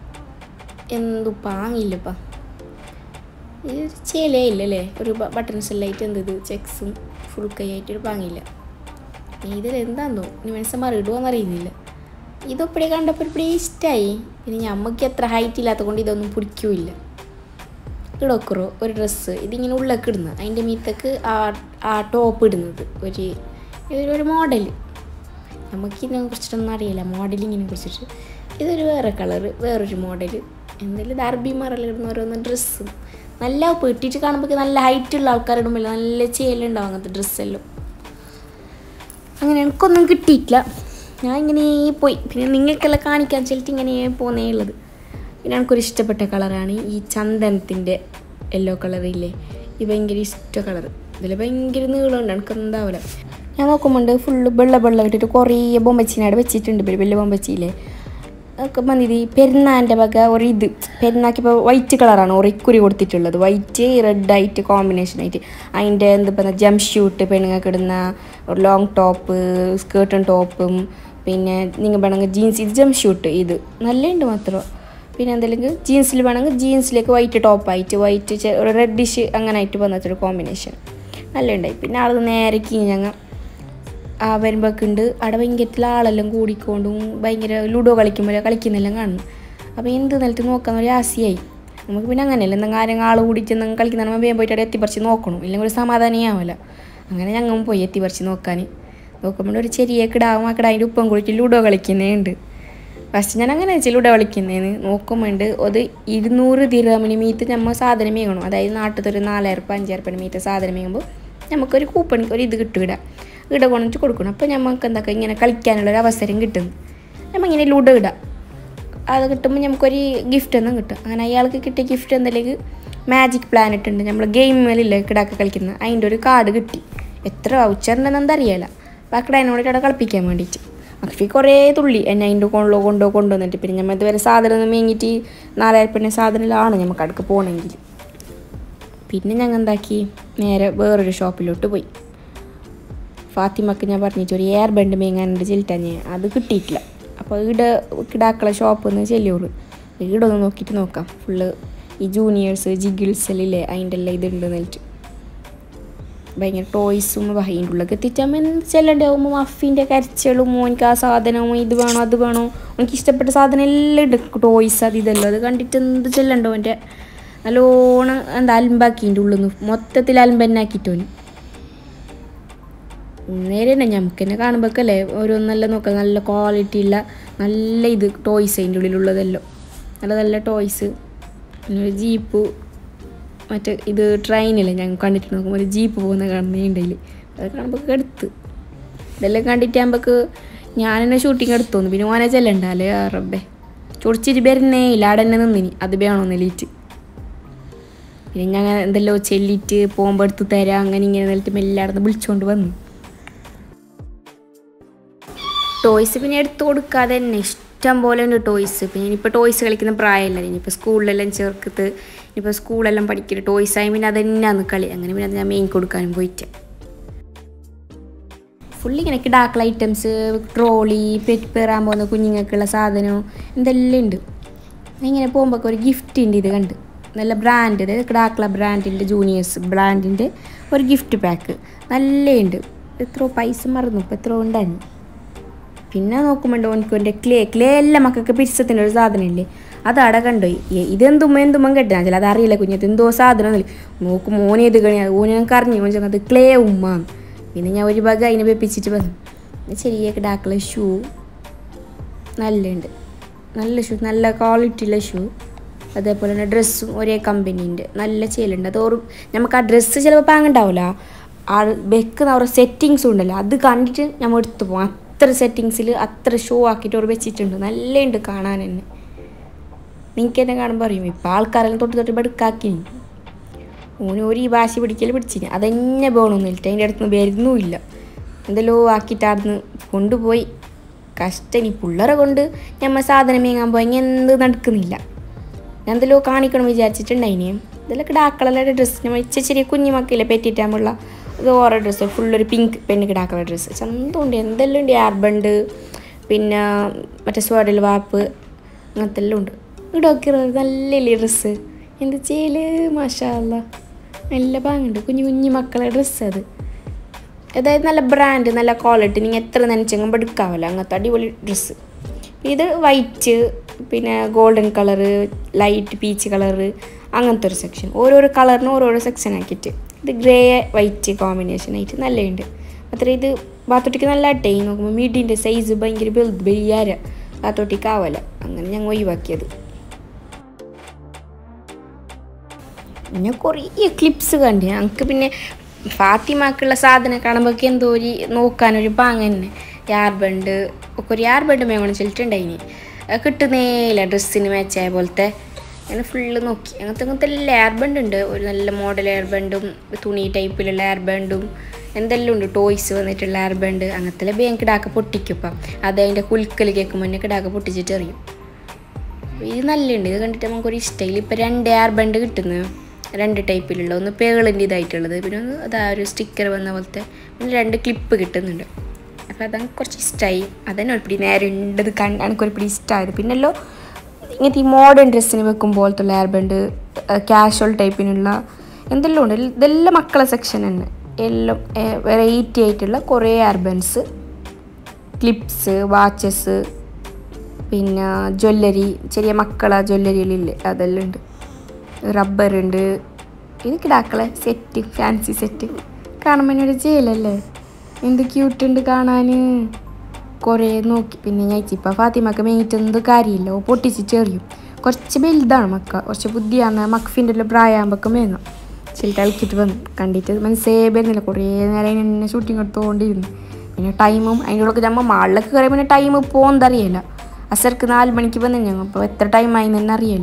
എന്തു പാങ്ങില്ലപ്പാ ഇത് ചേലേ ഇല്ലല്ലേ ഒരു ബട്ടൺസ് എല്ലാം ആയിട്ട് എന്ത് ഇത് ചെക്സും ഫുൾ കൈ ആയിട്ട് ഒരു പാങ്ങില്ല ഇതിൽ എന്താണെന്നോ ഇനി മനസ്സന്മാർ ഇടുമോയെന്നറിയുന്നില്ല ഇതൊപ്പടി കണ്ടപ്പോൾ ഇപ്പടി ഇഷ്ടമായി പിന്നെ ഞമ്മക്ക് എത്ര ഹൈറ്റ് ഇല്ലാത്ത കൊണ്ട് ഇതൊന്നും പിടിക്കൂല്ല ഇടൊക്കറോ ഒരു ഡ്രസ്സ് ഇതിങ്ങനെ ഉള്ളൊക്കെ ഇടുന്നത് അതിൻ്റെ മീത്തൊക്കെ ആ ആ ടോപ്പ് ഇടുന്നത് ഒരു ഇതൊരു ഒരു മോഡൽ നമുക്കിതിനെ കുറിച്ചിട്ടൊന്നും അറിയില്ല മോഡലിങ്ങിനെ കുറിച്ചിട്ട് ഇതൊരു വേറെ കളറ് വേറൊരു മോഡൽ എന്തെങ്കിലും ഇത് അറബിമാരെല്ലാം ഇടുന്ന ഓരോന്ന് ഡ്രസ്സും നല്ല പെട്ടിട്ട് കാണുമ്പോൾ നല്ല ഹൈറ്റുള്ള ആൾക്കാരിടുമ്പോൾ നല്ല ചേലുണ്ടാവും അങ്ങനത്തെ ഡ്രസ്സെല്ലാം അങ്ങനെ എനിക്കൊന്നും കിട്ടിയിട്ടില്ല ഞാൻ ഇങ്ങനെ പോയി പിന്നെ നിങ്ങൾക്കെല്ലാം കാണിക്കാൻ ചെല്ലിട്ട് ഇങ്ങനെ പോന്നേ ഉള്ളത് പിന്നെ എനിക്കൊരു ഇഷ്ടപ്പെട്ട കളറാണ് ഈ ചന്ദനത്തിൻ്റെ യെല്ലോ കളറില്ലേ ഇത് ഭയങ്കര ഇഷ്ട കളർ ഇതിൽ ഭയങ്കര നീളമുണ്ട് എനിക്ക് എന്താവില്ല ഞാൻ നോക്കുമ്പോൾ ഫുള്ള് വെള്ള വെള്ളം ഇട്ടിട്ട് കുറേ ബൊമ്പച്ചീനാട് വെച്ചിട്ടുണ്ട് ഇവര് വലിയ ബൊമ്പച്ചിയില്ലേ ഒക്കെ വന്നിത് ഈ പെരുന്നാൻ്റെ വക ഒരു ഇത് പെരുന്നാക്കിപ്പോൾ വൈറ്റ് കളറാണ് ഒരു ഇക്കുരി കൊടുത്തിട്ടുള്ളത് വൈറ്റ് റെഡ് ആയിട്ട് കോമ്പിനേഷൻ ആയിട്ട് അതിൻ്റെ എന്താ പറയുക ജംപ് ഷൂട്ട് പെണ്ണുങ്ങൾക്ക് ഇടുന്ന ഒരു ലോങ് ടോപ്പ് സ്കേർട്ടും ടോപ്പും പിന്നെ നിങ്ങൾ വേണമെങ്കിൽ ജീൻസ് ഇത് ജംപ് ഷൂട്ട് ഇത് നല്ല ഉണ്ട് മാത്രം പിന്നെ എന്തെങ്കിലും ജീൻസിൽ വേണമെങ്കിൽ ജീൻസിലേക്ക് വൈറ്റ് ടോപ്പായിട്ട് വൈറ്റ് ഒരു റെഡിഷ് അങ്ങനെ ആയിട്ട് വന്നിട്ടൊരു കോമ്പിനേഷൻ നല്ല ഉണ്ടായി പിന്നെ ആൾ നേരെ ഞങ്ങൾ ആ വരുമ്പോഴൊക്കെ ഉണ്ട് അവിടെ ഭയങ്കരത്തിൽ ആളെല്ലാം കൂടിക്കൊണ്ടും ഭയങ്കര ലുഡോ കളിക്കുമ്പോൾ കളിക്കുന്നെല്ലാം കാണുന്നു അപ്പോൾ എന്ത് നിലത്ത് നോക്കാൻ ഒരു ആശയായി നമുക്ക് പിന്നെ അങ്ങനെയല്ല എന്തെങ്കിലും ആരെങ്കിലും ആൾ കൂടിയിട്ട് എന്തെങ്കിലും കളിക്കുന്ന വേഗം പോയിട്ട് അവിടെ എത്തിപ്പറിച്ച് നോക്കണം ഇല്ലെങ്കിൽ ഒരു സമാധാനമേ ആവില്ല അങ്ങനെ ഞങ്ങൾ പോയി എത്തിപ്പറിച്ച് നോക്കാൻ നോക്കുമ്പോൾ ഒരു ചെറിയ കിടാവും ആ കിടാവിൻ്റെ ഉപ്പം കൂടിയിട്ട് ലുഡോ കളിക്കുന്നേ ഉണ്ട് ഫസ്റ്റ് ഞാൻ അങ്ങനെ വെച്ചാൽ ലുഡോ കളിക്കുന്നതെന്ന് നോക്കുമ്പോണ്ട് അത് ഇരുന്നൂറ് ദിറമിന് മീത്ത് നമ്മൾ സാധനം മേങ്ങണം അതായത് നാട്ടിലത്തെ ഒരു നാലായിരം രൂപ അഞ്ചായിരം രൂപ മീത്ത് സാധനം മേങ്ങുമ്പോൾ നമുക്കൊരു കൂപ്പൺ ഒരു ഇത് കിട്ടും ഇടാം ഇട കൊണ്ടിട്ട് കൊടുക്കണം അപ്പോൾ നമുക്ക് എന്താക്കുക ഇങ്ങനെ കളിക്കാനുള്ള ഒരു അവസരം കിട്ടുന്നു നമ്മൾ ഇങ്ങനെ ലുഡോ ഇടാം അത് കിട്ടുമ്പോൾ നമുക്കൊരു ഗിഫ്റ്റ് ഒന്നും കിട്ടും അങ്ങനെ അയാൾക്ക് കിട്ടിയ ഗിഫ്റ്റ് എന്തെങ്കിലും മാജിക് പ്ലാനറ്റ് ഉണ്ട് നമ്മൾ ഗെയിമിലില്ലേ കിടാക്ക കളിക്കുന്ന അതിൻ്റെ ഒരു കാർഡ് കിട്ടി എത്ര വൗച്ചറിൻ്റെ എന്താ അറിയാല ബാക്കി അതിനോട് അവിടെ കളിപ്പിക്കാൻ വേണ്ടിയിട്ട് അഫി കുറേ തുള്ളി എന്നെ അതിൻ്റെ കൊണ്ടോ കൊണ്ടോ കൊണ്ടുവന്നിട്ട് പിന്നെ നമ്മൾ ഇതുവരെ സാധനം ഒന്നും മേങ്ങിയിട്ട് നാലായിരം പിന്നെ സാധനത്തിലാണ് നമുക്ക് അടുക്ക് പോകണമെങ്കിൽ പിന്നെ ഞങ്ങൾ എന്താക്കി നേരെ വേറൊരു ഷോപ്പിലോട്ട് പോയി ഫാത്തിമക്ക് ഞാൻ പറഞ്ഞിട്ട് ഒരു എയർ ബണ്ട് മേങ്ങാനുണ്ട് ചെല്ലിട്ടാൻ ഞാൻ അത് കിട്ടിയിട്ടില്ല അപ്പോൾ ഈടെ കിടാക്കളെ ഷോപ്പ് ഒന്ന് ചെല്ലിയോളൂ ഈടെ ഒന്ന് നോക്കിയിട്ട് നോക്കാം ഫുള്ള് ഈ ജൂനിയേഴ്സ് ജിഗിൾസിലില്ലേ അതിൻ്റെ എല്ലാം ഇതുണ്ട് എന്നിട്ട് ഭയങ്കര ടോയ്സും അതിൻ്റെ ഉള്ളിലൊക്കെ എത്തിച്ചാൽ എന്ത് ചെല്ലണ്ടാവുമ്പോൾ മഫിൻ്റെ കരച്ചലും മോനിക്ക് ആ സാധനവും ഇത് വേണോ അത് വേണോ എനിക്ക് ഇഷ്ടപ്പെട്ട സാധനം എല്ലാം ഉണ്ട് ടോയ്സ് അത് ഇതെല്ലാം അത് കണ്ടിട്ട് എന്ത് ചെല്ലണ്ടോ എൻ്റെ നല്ലോണം എന്താ അലമ്പാക്കിൻ്റെ ഉള്ളിൽ നിന്ന് മൊത്തത്തിൽ അലമ്പന്നാക്കിട്ടോന് നേരെ തന്നെ നമുക്ക് തന്നെ കാണുമ്പോഴല്ലേ ഓരോന്നെല്ലാം നോക്കാം നല്ല ക്വാളിറ്റി ഉള്ള നല്ല ഇത് ടോയ്സ് അതിൻ്റെ ഉള്ളിലുള്ളതെല്ലാം നല്ല നല്ല ടോയ്സ് പിന്നെ ഒരു ജീപ്പ് മറ്റേ ഇത് ട്രെയിനില്ലേ ഞങ്ങൾ കണ്ടിട്ട് നോക്കുമ്പോൾ ഒരു ജീപ്പ് പോകുന്ന കാണുന്നുണ്ടെങ്കിൽ അത് കാണുമ്പോൾ എടുത്ത് ഇതെല്ലാം കണ്ടിട്ടാകുമ്പോൾക്ക് ഞാൻ തന്നെ ഷൂട്ടിങ് എടുത്തോന്നു പിന്നെ ഓനെ ചെല്ലണ്ടല്ലേ റബ്ബേ ചൊടിച്ചിട്ട് വരുന്നേ ഇല്ല അവിടെ തന്നെ നിന്നിനി അത് വേണമെന്ന് ലീറ്റ് പിന്നെ ഞങ്ങൾ എന്തെല്ലോ ചെല്ലിട്ട് പോകുമ്പോൾ എടുത്ത് തരാം അങ്ങനെ ഇങ്ങനെ നിലത്ത് മെല്ലെ അവിടെ വിളിച്ചുകൊണ്ട് വന്നു ടോയ്സ് പിന്നെ എടുത്തു കൊടുക്കാതെ തന്നെ ഇഷ്ടം പോലെ ഉണ്ട് ടോയ്സ് പിന്നെ ഇനിയിപ്പോൾ ടോയ്സ് കളിക്കുന്ന പ്രായമല്ല ഇനിയിപ്പോൾ സ്കൂളിലെല്ലാം ചേർക്കത്ത് ഇനിയിപ്പോൾ സ്കൂളെല്ലാം പഠിക്കല് ടോയ്സ് ആയി പിന്നെ അത് തന്നെയാണ് കളി അങ്ങനെ പിന്നെ അത് ഞാൻ മെയിൻ കൊടുക്കാനും പോയിട്ട് ഫുള്ള് ഇങ്ങനെ കിടാക്കള ഐറ്റംസ് ട്രോളി പെറ്റ് പേറാൻ പോകുന്ന കുഞ്ഞുങ്ങൾക്കുള്ള സാധനം എന്തെല്ലാം ഉണ്ട് ഇങ്ങനെ പോകുമ്പോൾ ഒരു ഗിഫ്റ്റ് ഉണ്ട് ഇത് കണ്ട് നല്ല ബ്രാൻഡ് അതായത് കിടാക്കള ബ്രാൻഡിൻ്റെ ജൂനിയേഴ്സ് ബ്രാൻഡിൻ്റെ ഒരു ഗിഫ്റ്റ് പാക്ക് നല്ല ഉണ്ട് എത്രയോ പൈസ മറന്നു ഇപ്പോൾ എത്രയോ ഉണ്ടായിരുന്നു പിന്നെ നോക്കുമ്പോൾ ഓനിക്ക് എൻ്റെ ക്ലേ ക്ലേ എല്ലാം മക്കൾക്ക് പിരിച്ചത്തിൻ്റെ ഒരു സാധനമില്ലേ അത് അവിടെ കണ്ടുപോയി ഏ, ഇതെന്തുമ്മ എന്തുമ്മ കെട്ടിനാ ചില അതറിയില്ല കുഞ്ഞത്ത് എന്തോ സാധനം എന്നല്ലേ നോക്കും മോനെ ഇത് കണി ഓനെ ഞാൻ കറിഞ്ഞു ഓൻ ചെന്നത് ക്ലേ ഉമ്മ പിന്നെ ഞാൻ ഒരു ഭാഗം അതിനെ വെപ്പിച്ചിട്ട് വന്നു പിന്നെ ചെറിയ കിടാക്കളെ ഷൂ നല്ലുണ്ട് നല്ല ഷൂ നല്ല ക്വാളിറ്റിയുള്ള ഷൂ അതേപോലെ തന്നെ ഡ്രസ്സും ഒരേ കമ്പനീൻ്റെ നല്ല ചേലുണ്ട് അത് ഓർ നമുക്ക് ആ ഡ്രസ്സ് ചിലപ്പോൾ പാങ്ങുണ്ടാവില്ല ആ വെക്കുന്ന അവരുടെ സെറ്റിങ്സും ഉണ്ടല്ലോ അത് കണ്ടിട്ട് നമ്മൾ എടുത്തു പോകും അത്ര സെറ്റിങ്സിൽ അത്ര ഷോ ആക്കിയിട്ട് അവർ വെച്ചിട്ടുണ്ട് നല്ല ഉണ്ട് കാണാൻ തന്നെ നിങ്ങൾക്ക് എന്നെ കാണുമ്പോൾ അറിയും ഇപ്പോൾ ആൾക്കാരെല്ലാം തൊട്ട് തൊട്ട് ബടുക്കാക്കി ഓന് ഒരു ഈ വാശി പിടിക്കൽ പിടിച്ചിന് അതെന്നെ വേണമെന്നില്ല അതിൻ്റെ അടുത്ത് വരുന്നുമില്ല എന്തെല്ലോ ആക്കിയിട്ട് അവിടുന്ന് കൊണ്ടുപോയി കഷ്ടം ഈ പിള്ളേരെ കൊണ്ട് ഞമ്മ സാധനം മേങ്ങാൻ പോയി എന്ത് നടക്കുന്നില്ല ഞാൻ എന്തെല്ലോ കാണിക്കണം വിചാരിച്ചിട്ടുണ്ടായിനി ഇതെല്ലാം കിടാക്കളുടെ ഡ്രസ്സ് നമ്മൾ ഇച്ച ചെറിയ കുഞ്ഞു മക്കളെ പെറ്റിട്ടാകുമ്പോൾ ഇത് ഓരോ ഡ്രസ്സ് ഫുള്ളൊരു പിങ്ക് പെണ്ണ് കിടാക്കളുടെ ഡ്രസ്സ് ചന്തമുണ്ട് എന്തെല്ലാം ഉണ്ട് ആർബണ്ട് പിന്നെ മറ്റേ സ്വാഡിൽ വാപ്പ് അങ്ങനത്തെ എല്ലാം ഉണ്ട് ഇടൊക്കെ നല്ലില്ലേ ഡ്രസ്സ് എന്ത് ചെയ്യല് മാഷാല്ല നല്ല പാങ്ങുണ്ട് കുഞ്ഞു കുഞ്ഞു മക്കളെ ഡ്രസ്സ് അത് അതായത് നല്ല ബ്രാൻഡ് നല്ല ക്വാളിറ്റി നിങ്ങൾ എത്ര നനച്ചെങ്കിലും എടുക്കാമല്ലോ അങ്ങനത്തെ അടിപൊളി ഡ്രസ്സ് ഇത് വൈറ്റ് പിന്നെ golden colour light peach colour അങ്ങനത്തെ ഒരു സെക്ഷൻ ഓരോരോ കളറിനും ഓരോരോ സെക്ഷൻ ആക്കിയിട്ട് ഇത് ഗ്രേ വൈറ്റ് കോമ്പിനേഷൻ ആയിട്ട് നല്ലതുണ്ട് മാത്രമേ ഇത് ബാത്തോട്ടിക്ക് നല്ല അട്ടേ നോക്കുമ്പോൾ മിഡിൻ്റെ സൈസ് ഭയങ്കര വലുത് വലിയാര ബാത്തോട്ടിക്ക് ആവല അങ്ങനെ ഞങ്ങൾ ഒഴിവാക്കിയത് പിന്നെ കുറേ ക്ലിപ്സ് കണ്ടു ഞങ്ങൾക്ക് പിന്നെ ഫാത്തിമാക്കുള്ള സാധനം കാണുമ്പോഴേക്ക് എന്തോ ഒരു നോക്കാനൊരു പാങ്ങ തന്നെ യാർബണ്ട് ഒക്കെ ഒരു യാർബണ്ട് മേങ്ങണം ചെല്ലിട്ടുണ്ടായിനി കിട്ടുന്നേയില്ല ഡ്രസ്സിന് മാച്ചായ പോലത്തെ അങ്ങനെ ഫുള്ള് നോക്കി അങ്ങനത്തെ അങ്ങനത്തെ എല്ലാ എയർബണ്ട് ഉണ്ട് ഒരു നല്ല മോഡൽ എയർബണ്ടും തുണി ടൈപ്പിലുള്ള എയർബണ്ടും എന്തെല്ലാം ഉണ്ട് ടോയ്സ് വന്നിട്ടുള്ള എയർബണ്ട് അങ്ങനത്തെ ബേം കിടാക്ക പൊട്ടിക്കും ഇപ്പം അത് അതിൻ്റെ കുൽക്കൽ കേൾക്കുമ്പോൾ തന്നെ കിടാക്ക പൊട്ടിച്ചിട്ട് എറിയും ഇത് നല്ലുണ്ട് ഇത് കണ്ടിട്ട് നമുക്കൊരു ഇഷ്ടമില്ല ഇപ്പം രണ്ട് എയർ ബണ്ട് കിട്ടുന്നു രണ്ട് ടൈപ്പിലുള്ള ഒന്ന് പേളിൻ്റെ ഇതായിട്ടുള്ളത് പിന്നെ ഒന്ന് അതാ ഒരു സ്റ്റിക്കർ വന്ന പോലത്തെ പിന്നെ രണ്ട് ക്ലിപ്പ് കിട്ടുന്നുണ്ട് അപ്പോൾ അതങ്ങ് കുറച്ച് ഇഷ്ടമായി അതന്നെ ഒരു പിടി നേരെ ഉണ്ടത് കണ്ട് എനിക്കൊരു പിടി ഇഷ്ടമായത് പിന്നല്ലോ ഇങ്ങനത്തെ ഈ മോഡേൺ ഡ്രസ്സിന് വെക്കും പോലത്തെ എയർ ബണ്ട് കാഷ്വൽ ടൈപ്പിനുള്ള എന്തെല്ലാം ഉണ്ട് ഇതെല്ലാം മക്കളെ സെക്ഷൻ തന്നെ എല്ലാം വെറൈറ്റി ആയിട്ടുള്ള കുറേ എയർബൻസ് ക്ലിപ്സ് വാച്ചസ് പിന്നെ ജ്വല്ലറി ചെറിയ മക്കളെ ജ്വല്ലറികളില്ലേ അതെല്ലാം ഉണ്ട് റബ്ബർ ഉണ്ട് ഇത് കിടാക്കളെ സെറ്റ് ഫാൻസി സെറ്റ് കാണുമ്പോൾ ഒരു ജയിലല്ലേ എന്ത് ക്യൂട്ട് ഉണ്ട് കാണാൻ കുറേ നോക്കി പിന്നെ ഞാൻ ഇപ്പം ഫാത്തിമക്ക് മേങ്ങിട്ട് എന്ത് കാര്യമില്ല ഓ പൊട്ടിച്ചിട്ട് എറിയും കുറച്ച് വലുതാണ് മക്ക കുറച്ച് ബുദ്ധിയാണ് മക്ഫിൻ്റെ എല്ലാം പ്രായമാകുമ്പോൾ മേങ്ങാം ചിലട്ട് ഇളക്കിയിട്ട് വന്നു കണ്ടിട്ട് മനസ്സേ വരുന്നില്ല കുറേ നേരം അതിനെ ഷൂട്ടിങ് എടുത്തുകൊണ്ടിരുന്നു പിന്നെ ടൈമും അതിൻ്റെ ഉള്ളിൽ നമ്മൾ മാളിലൊക്കെ കയറി പിന്നെ ടൈം പോകുന്നതറിയില്ല അസർക്ക് നാല് മണിക്ക് വന്നു ഞങ്ങൾ അപ്പോൾ എത്ര ടൈമായി തന്നെ അറിയില്ല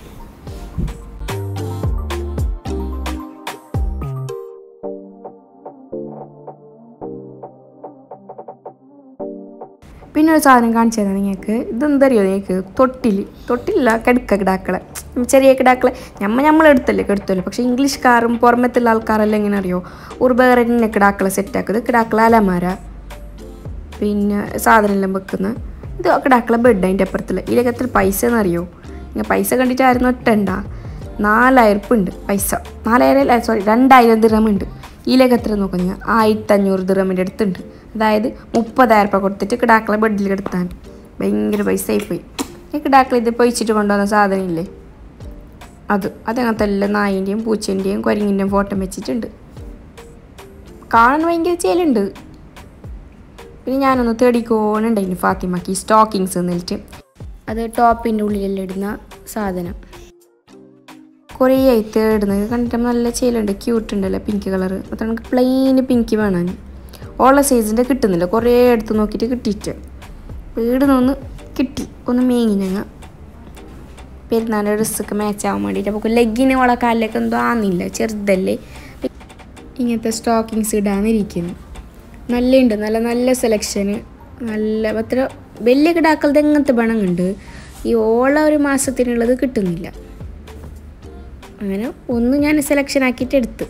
പിന്നെ ഒരു സാധനം കാണിച്ചു തരാം നിങ്ങൾക്ക് ഇതെന്തറിയോ നിങ്ങൾക്ക് തൊട്ടിൽ തൊട്ടില്ല കിടക്ക കിടാക്കളെ ചെറിയ കിടാക്കളെ ഞമ്മ നമ്മളെടുത്തല്ലേ കെടുത്തല്ലോ പക്ഷേ ഇംഗ്ലീഷ്കാരും പുറമത്തുള്ള ആൾക്കാരെല്ലാം എങ്ങനെ അറിയോ ഉറുബേറെ തന്നെ കിടാക്കളെ സെറ്റാക്കുന്നത് കിടാക്കളെ അലമാര പിന്നെ സാധനം എല്ലാം വെക്കുന്ന ഇത് കിടാക്കളെ ബെഡ് അതിൻ്റെ അപ്പുറത്തുള്ള ഇതിലൊക്കെ എത്ര പൈസ എന്നറിയോ ഇങ്ങനെ പൈസ കണ്ടിട്ട് ആരും ഒട്ടണ്ട നാലായിരം ഉണ്ട് പൈസ നാലായിരം അല്ല സോറി രണ്ടായിരം ദിറം ഉണ്ട് ഇതിലേക്ക് എത്ര നോക്കുന്ന ആയിരത്തി അഞ്ഞൂറ് ദിറമിൻ്റെ അടുത്തുണ്ട് അതായത് മുപ്പതായിരം രൂപ കൊടുത്തിട്ട് കിടാക്കളെ ബെഡിൽ കിടത്താൻ ഭയങ്കര പൈസ ആയിപ്പോയി ഈ കിടാക്കളെ ഇത് പൊയിച്ചിട്ട് കൊണ്ടുവന്ന സാധനം ഇല്ലേ അത് അതങ്ങനത്തെ എല്ലാ നായിൻ്റെയും പൂച്ചേൻ്റെയും കുരങ്ങിൻ്റെയും ഫോട്ടോ വെച്ചിട്ടുണ്ട് കാണാൻ ഭയങ്കര ചേലുണ്ട് പിന്നെ ഞാനൊന്ന് തേടിക്കോണുണ്ടായിരുന്നു ഫാത്തിമക്ക് സ്റ്റോക്കിങ്സ് എന്നിട്ട് അത് ടോപ്പിൻ്റെ ഉള്ളിലെല്ലാം ഇടുന്ന സാധനം കുറേ ആയി തേടുന്നത് കണ്ടിട്ട് നല്ല ചേലുണ്ട് ക്യൂട്ട് ഉണ്ടല്ലോ പിങ്ക് കളർ അപ്പോൾ നമുക്ക് പ്ലെയിൻ പിങ്ക് വേണം ഓള സൈസിൻ്റെ കിട്ടുന്നില്ല കുറേ എടുത്ത് നോക്കിയിട്ട് കിട്ടിയിട്ട് വീട് നിന്ന് കിട്ടി ഒന്ന് മേങ്ങി ഞങ്ങൾ പെരുന്നാളിൻ്റെ ഡ്രസ്സൊക്കെ മാച്ച് ആവാൻ വേണ്ടിയിട്ട് അപ്പോൾ ലെഗിന് ഓളെ കാലിലേക്ക് എന്തോ ആന്നില്ല ചെറുതല്ലേ ഇങ്ങനത്തെ സ്റ്റോക്കിങ്സ് ഇടാന്നിരിക്കുന്നു നല്ലുണ്ട് നല്ല നല്ല സെലക്ഷന് നല്ല അത്ര വലിയ കിടാക്കളത് എങ്ങനത്തെ ബണങ്ങുണ്ട് ഈ ഓള ഒരു മാസത്തിനുള്ളത് കിട്ടുന്നില്ല അങ്ങനെ ഒന്ന് ഞാൻ സെലക്ഷൻ ആക്കിയിട്ട് എടുത്ത്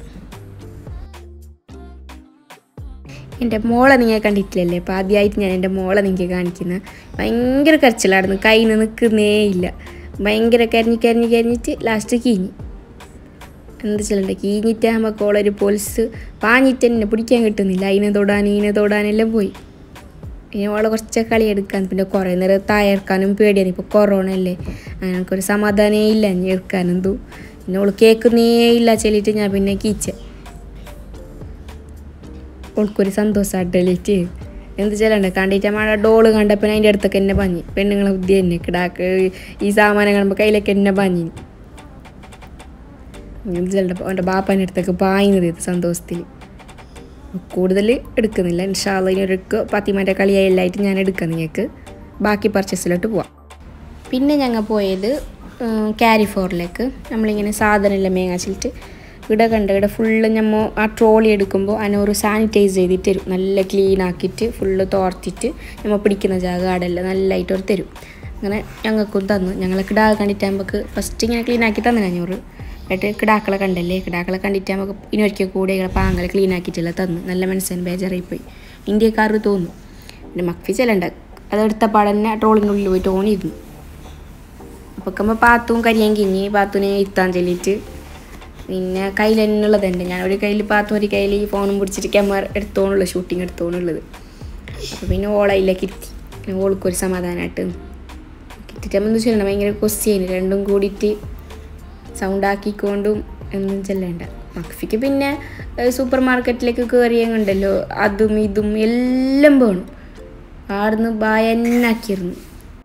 എൻ്റെ മോളെ നിങ്ങൾ കണ്ടിട്ടില്ലല്ലേ അപ്പോൾ ആദ്യമായിട്ട് ഞാൻ എൻ്റെ മോളെ നിങ്ങൾക്ക് കാണിക്കുന്നത് ഭയങ്കര കരച്ചിലായിരുന്നു കയ്യിൽ നിന്ന് നിൽക്കുന്നേ ഇല്ല ഭയങ്കര കരിഞ്ഞ് കരിഞ്ഞ് കരിഞ്ഞിട്ട് ലാസ്റ്റ് കീഞ്ഞി എന്ത് ചെല്ലണ്ട കീഞ്ഞിട്ടാകുമ്പോൾ കോളൊരു പോലീസ് പാഞ്ഞിട്ട് എന്നെ പിടിക്കാൻ കിട്ടുന്നില്ല അതിനെ തൊടാൻ ഇതിനെ തൊടാനെല്ലാം പോയി പിന്നെ ഓളെ കുറച്ച് കളി എടുക്കാൻ പിന്നെ കുറേ നേരം തായർക്കാനും പേടിയാണ് ഇപ്പോൾ കൊറോണ അല്ലേ അങ്ങനൊരു സമാധാനമേ ഇല്ല ഞാൻ എടുക്കാനെന്തോ പിന്നെ ഓള് കേൾക്കുന്നേ ഇല്ല ചെല്ലിട്ട് ഞാൻ പിന്നെ കീച്ച ഓൾക്കൊരു സന്തോഷമായിട്ട് എളിറ്റ് എന്ത് ചെല്ലണ്ട കണ്ടിട്ട് മഴ ഡോള് കണ്ടപ്പോൾ അതിൻ്റെ അടുത്തൊക്കെ എന്നെ പഞ്ഞി പെണ്ണുങ്ങളെ ബുദ്ധി തന്നെ കിടാക്ക് ഈ സാമാനം കാണുമ്പോൾ കയ്യിലൊക്കെ എന്നെ പഞ്ഞി എന്ത് ചെല്ലണ്ട അവൻ്റെ ബാപ്പാൻ്റെ അടുത്തൊക്കെ പായുന്നത് ഇത് സന്തോഷത്തിൽ കൂടുതൽ എടുക്കുന്നില്ല ഇൻഷാല്ല ഇനിയൊരു പത്തിമാൻ്റെ കളിയായില്ലായിട്ട് ഞാൻ എടുക്കാം നിങ്ങൾക്ക് ബാക്കി പർച്ചേസിലോട്ട് പോവാം പിന്നെ ഞങ്ങൾ പോയത് ക്യാരി ഫോറിലേക്ക് നമ്മളിങ്ങനെ സാധനമെല്ലാം മേങ്ങാച്ചിട്ട് ഇവിടെ കണ്ട് ഇവിടെ ഫുള്ള് നമ്മൾ ആ ട്രോളി എടുക്കുമ്പോൾ അതിനൊരു സാനിറ്റൈസ് ചെയ്തിട്ട് തരും നല്ല ക്ലീൻ ആക്കിയിട്ട് ഫുള്ള് തോർത്തിട്ട് നമ്മൾ പിടിക്കുന്ന ജാഗ ആടെല്ലാം നല്ലതായിട്ട് ഒരു തരും അങ്ങനെ ഞങ്ങൾക്കും തന്നു ഞങ്ങൾ കിടാ കണ്ടിട്ട് നമുക്ക് ഫസ്റ്റ് ഇങ്ങനെ ക്ലീൻ ആക്കി തന്നെ അഞ്ഞൂറ് എന്നിട്ട് കിടാക്കളെ കണ്ടല്ലേ കിടാക്കളെ കണ്ടിട്ട് നമുക്ക് ഇനി ഒരിക്കൽ കൂടെ ഇങ്ങനെ പാങ്ങളെ ക്ലീൻ ആക്കിയിട്ടില്ല തന്നു നല്ല മനസ്സിന് ബേജാറായി പോയി ഇന്ത്യക്കാർ തോന്നുന്നു പിന്നെ മക്ഫി ചെല്ലണ്ട അതെടുത്ത പാടന്നെ ട്രോളിനുള്ളിൽ പോയിട്ട് ഓണിയിരുന്നു അപ്പോൾ പാത്തും കരിയാൻ കിഞ്ഞി പാത്തുനെ ഇരുത്താൻ ചൊല്ലിയിട്ട് പിന്നെ കയ്യിൽ തന്നെ ഉള്ളതുണ്ട് ഞാൻ ഒരു കയ്യിൽ പാത്തും ഒരു കയ്യിൽ ഈ ഫോണും പിടിച്ചിട്ട് ക്യാമറ എടുത്തോണുള്ളത് ഷൂട്ടിങ് എടുത്തോണുള്ളത് അപ്പോൾ പിന്നെ ഓളയിലേക്ക് ഇരുത്തി പിന്നെ ഓൾക്കൊരു സമാധാനമായിട്ട് കിട്ടിയിട്ട് നമ്മൾ ചെല്ലണം ഭയങ്കര കൊസ്റ്റിയാണ് രണ്ടും കൂടിയിട്ട് സൗണ്ട് ആക്കിക്കൊണ്ടും ഒന്നും ചെല്ലണ്ട മക്ഫിക്ക് പിന്നെ സൂപ്പർ മാർക്കറ്റിലേക്ക് കയറിയുണ്ടല്ലോ അതും ഇതും എല്ലാം വേണം ആടുന്ന് ഭയന്നാക്കിയിരുന്നു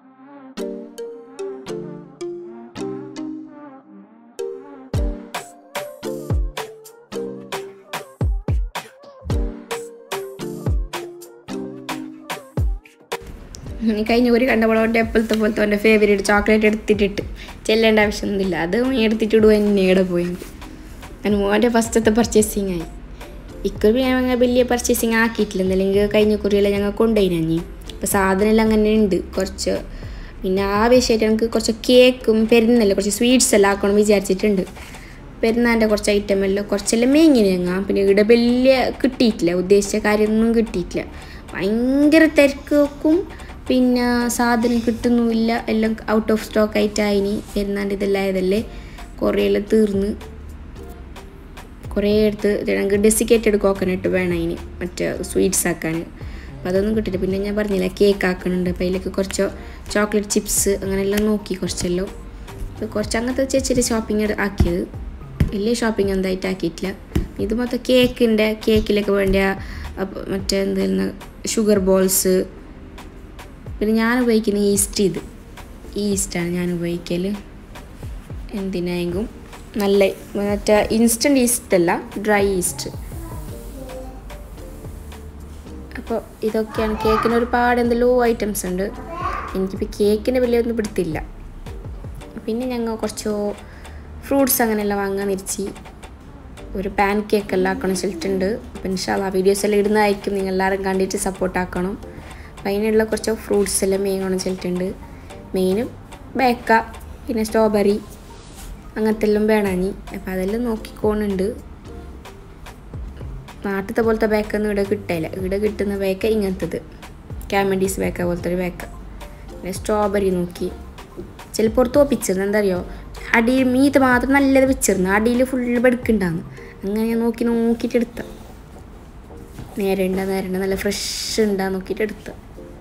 ഇനി കഴിഞ്ഞ ഒരു കണ്ടപ്പോഴോട്ട് എപ്പോഴത്തെ പോലത്തെ എൻ്റെ ഫേവറേറ്റ് ചോക്ലേറ്റ് എടുത്തിട്ടിട്ട് ചെല്ലേണ്ട ആവശ്യമൊന്നുമില്ല അത് എടുത്തിട്ടിടുക തന്നെ ഇവിടെ പോയി ഞാൻ മോൻ്റെ ഫസ്റ്റത്തെ പർച്ചേസിങ് ആയി ഇക്കുറി ഞങ്ങൾ വലിയ പർച്ചേസിങ് ആക്കിയിട്ടില്ല എന്നല്ലെങ്കിൽ കഴിഞ്ഞ കുറിയെല്ലാം ഞങ്ങൾ കൊണ്ടുപോയി ഞാൻ ഇപ്പോൾ സാധനമെല്ലാം അങ്ങനെ ഉണ്ട് കുറച്ച് പിന്നെ ആവശ്യമായിട്ട് എനിക്ക് കുറച്ച് കേക്കും പെരുന്നല്ല കുറച്ച് സ്വീറ്റ്സ് എല്ലാം ആക്കണം വിചാരിച്ചിട്ടുണ്ട് പെരുന്നാൻ്റെ കുറച്ച് ഐറ്റം എല്ലാം കുറച്ചെല്ലാം മേങ്ങിന് ഞങ്ങൾ പിന്നെ ഇവിടെ വലിയ കിട്ടിയിട്ടില്ല ഉദ്ദേശിച്ച കാര്യമൊന്നും കിട്ടിയിട്ടില്ല ഭയങ്കര തിരക്കും പിന്നെ സാധനം കിട്ടുന്നുമില്ല എല്ലാം ഔട്ട് ഓഫ് സ്റ്റോക്ക് ആയിട്ടായിനി പെരുന്നാൻ്റെ ഇതെല്ലാം ആയതല്ലേ കുറേ എല്ലാം തീർന്ന് കുറേ എടുത്ത് ഞങ്ങൾക്ക് ഡെസിക്കേറ്റഡ് കോക്കനട്ട് വേണം അതിന് മറ്റേ സ്വീറ്റ്സ് ആക്കാൻ അപ്പോൾ അതൊന്നും കിട്ടില്ല പിന്നെ ഞാൻ പറഞ്ഞില്ല കേക്ക് ആക്കണുണ്ട് അപ്പോൾ അതിലേക്ക് കുറച്ച് ചോക്ലേറ്റ് ചിപ്സ് അങ്ങനെയെല്ലാം നോക്കി കുറച്ചെല്ലാം അപ്പോൾ കുറച്ച് അങ്ങനത്തെ ചെറിയ ഷോപ്പിംഗ് ആക്കിയത് വലിയ ഷോപ്പിംഗ് എന്തായിട്ട് ആക്കിയിട്ടില്ല ഇത് മൊത്തം കേക്കിൻ്റെ കേക്കിലേക്ക് വേണ്ട അപ്പ- മറ്റേ എന്തായിരുന്നു ഷുഗർ ബോൾസ് പിന്നെ ഞാൻ ഉപയോഗിക്കുന്ന ഈസ്റ്റ് ഇത് ഈസ്റ്റാണ് ഞാൻ ഉപയോഗിക്കൽ എന്തിനായെങ്കിലും നല്ല മറ്റേ ഇൻസ്റ്റൻറ്റ് ഈസ്റ്റ് അല്ല ഡ്രൈ ഈസ്റ്റ് അപ്പോൾ ഇതൊക്കെയാണ് കേക്കിന് ഒരുപാട് എന്തെല്ലോ ഐറ്റംസ് ഉണ്ട് എനിക്കിപ്പോൾ കേക്കിന് വലിയൊന്നും പിടുത്തില്ല പിന്നെ ഞങ്ങൾ കുറച്ച് ഫ്രൂട്ട്സ് അങ്ങനെയെല്ലാം വാങ്ങാൻ ഇരിച്ച് ഒരു പാൻ കേക്ക് എല്ലാം ആക്കണം വെച്ചിട്ടുണ്ട് അപ്പം ഇൻഷാല്ല വീഡിയോസ് എല്ലാം ഇടുന്നതായിരിക്കും നിങ്ങൾ എല്ലാവരും കണ്ടിട്ട് സപ്പോർട്ട് ആക്കണം അപ്പം അതിനുള്ള കുറച്ച് ഫ്രൂട്ട്സ് എല്ലാം മേങ്ങണം വെച്ചിട്ടുണ്ട് മെയിനും ബേക്ക പിന്നെ സ്ട്രോബെറി അങ്ങനത്തെ എല്ലാം വേണാഞ്ഞി അപ്പം അതെല്ലാം നോക്കിക്കോണുണ്ട് നാട്ടിലത്തെ പോലത്തെ ബേക്കൊന്നും ഇവിടെ കിട്ടില്ല ഇവിടെ കിട്ടുന്ന ബേക്ക ഇങ്ങനത്തത് ക്യാമൻഡീസ് ബേക്ക പോലത്തെ ഒരു ബേക്ക പിന്നെ സ്ട്രോബെറി നോക്കി ചിലപ്പോൾ പുറത്ത് ഒപ്പിച്ചിരുന്നു എന്താ അറിയോ അടിയിൽ മീത്ത് മാത്രം നല്ലത് വെച്ചിരുന്നു അടിയിൽ ഫുള്ള് ബെടുക്കുണ്ടാന്ന് അങ്ങനെ ഞാൻ നോക്കി നോക്കിയിട്ട് എടുത്ത നേരെ ഉണ്ടാ നേരെ ഉണ്ടാ നല്ല ഫ്രഷ് ഉണ്ടാ നോക്കിയിട്ട് എടുത്ത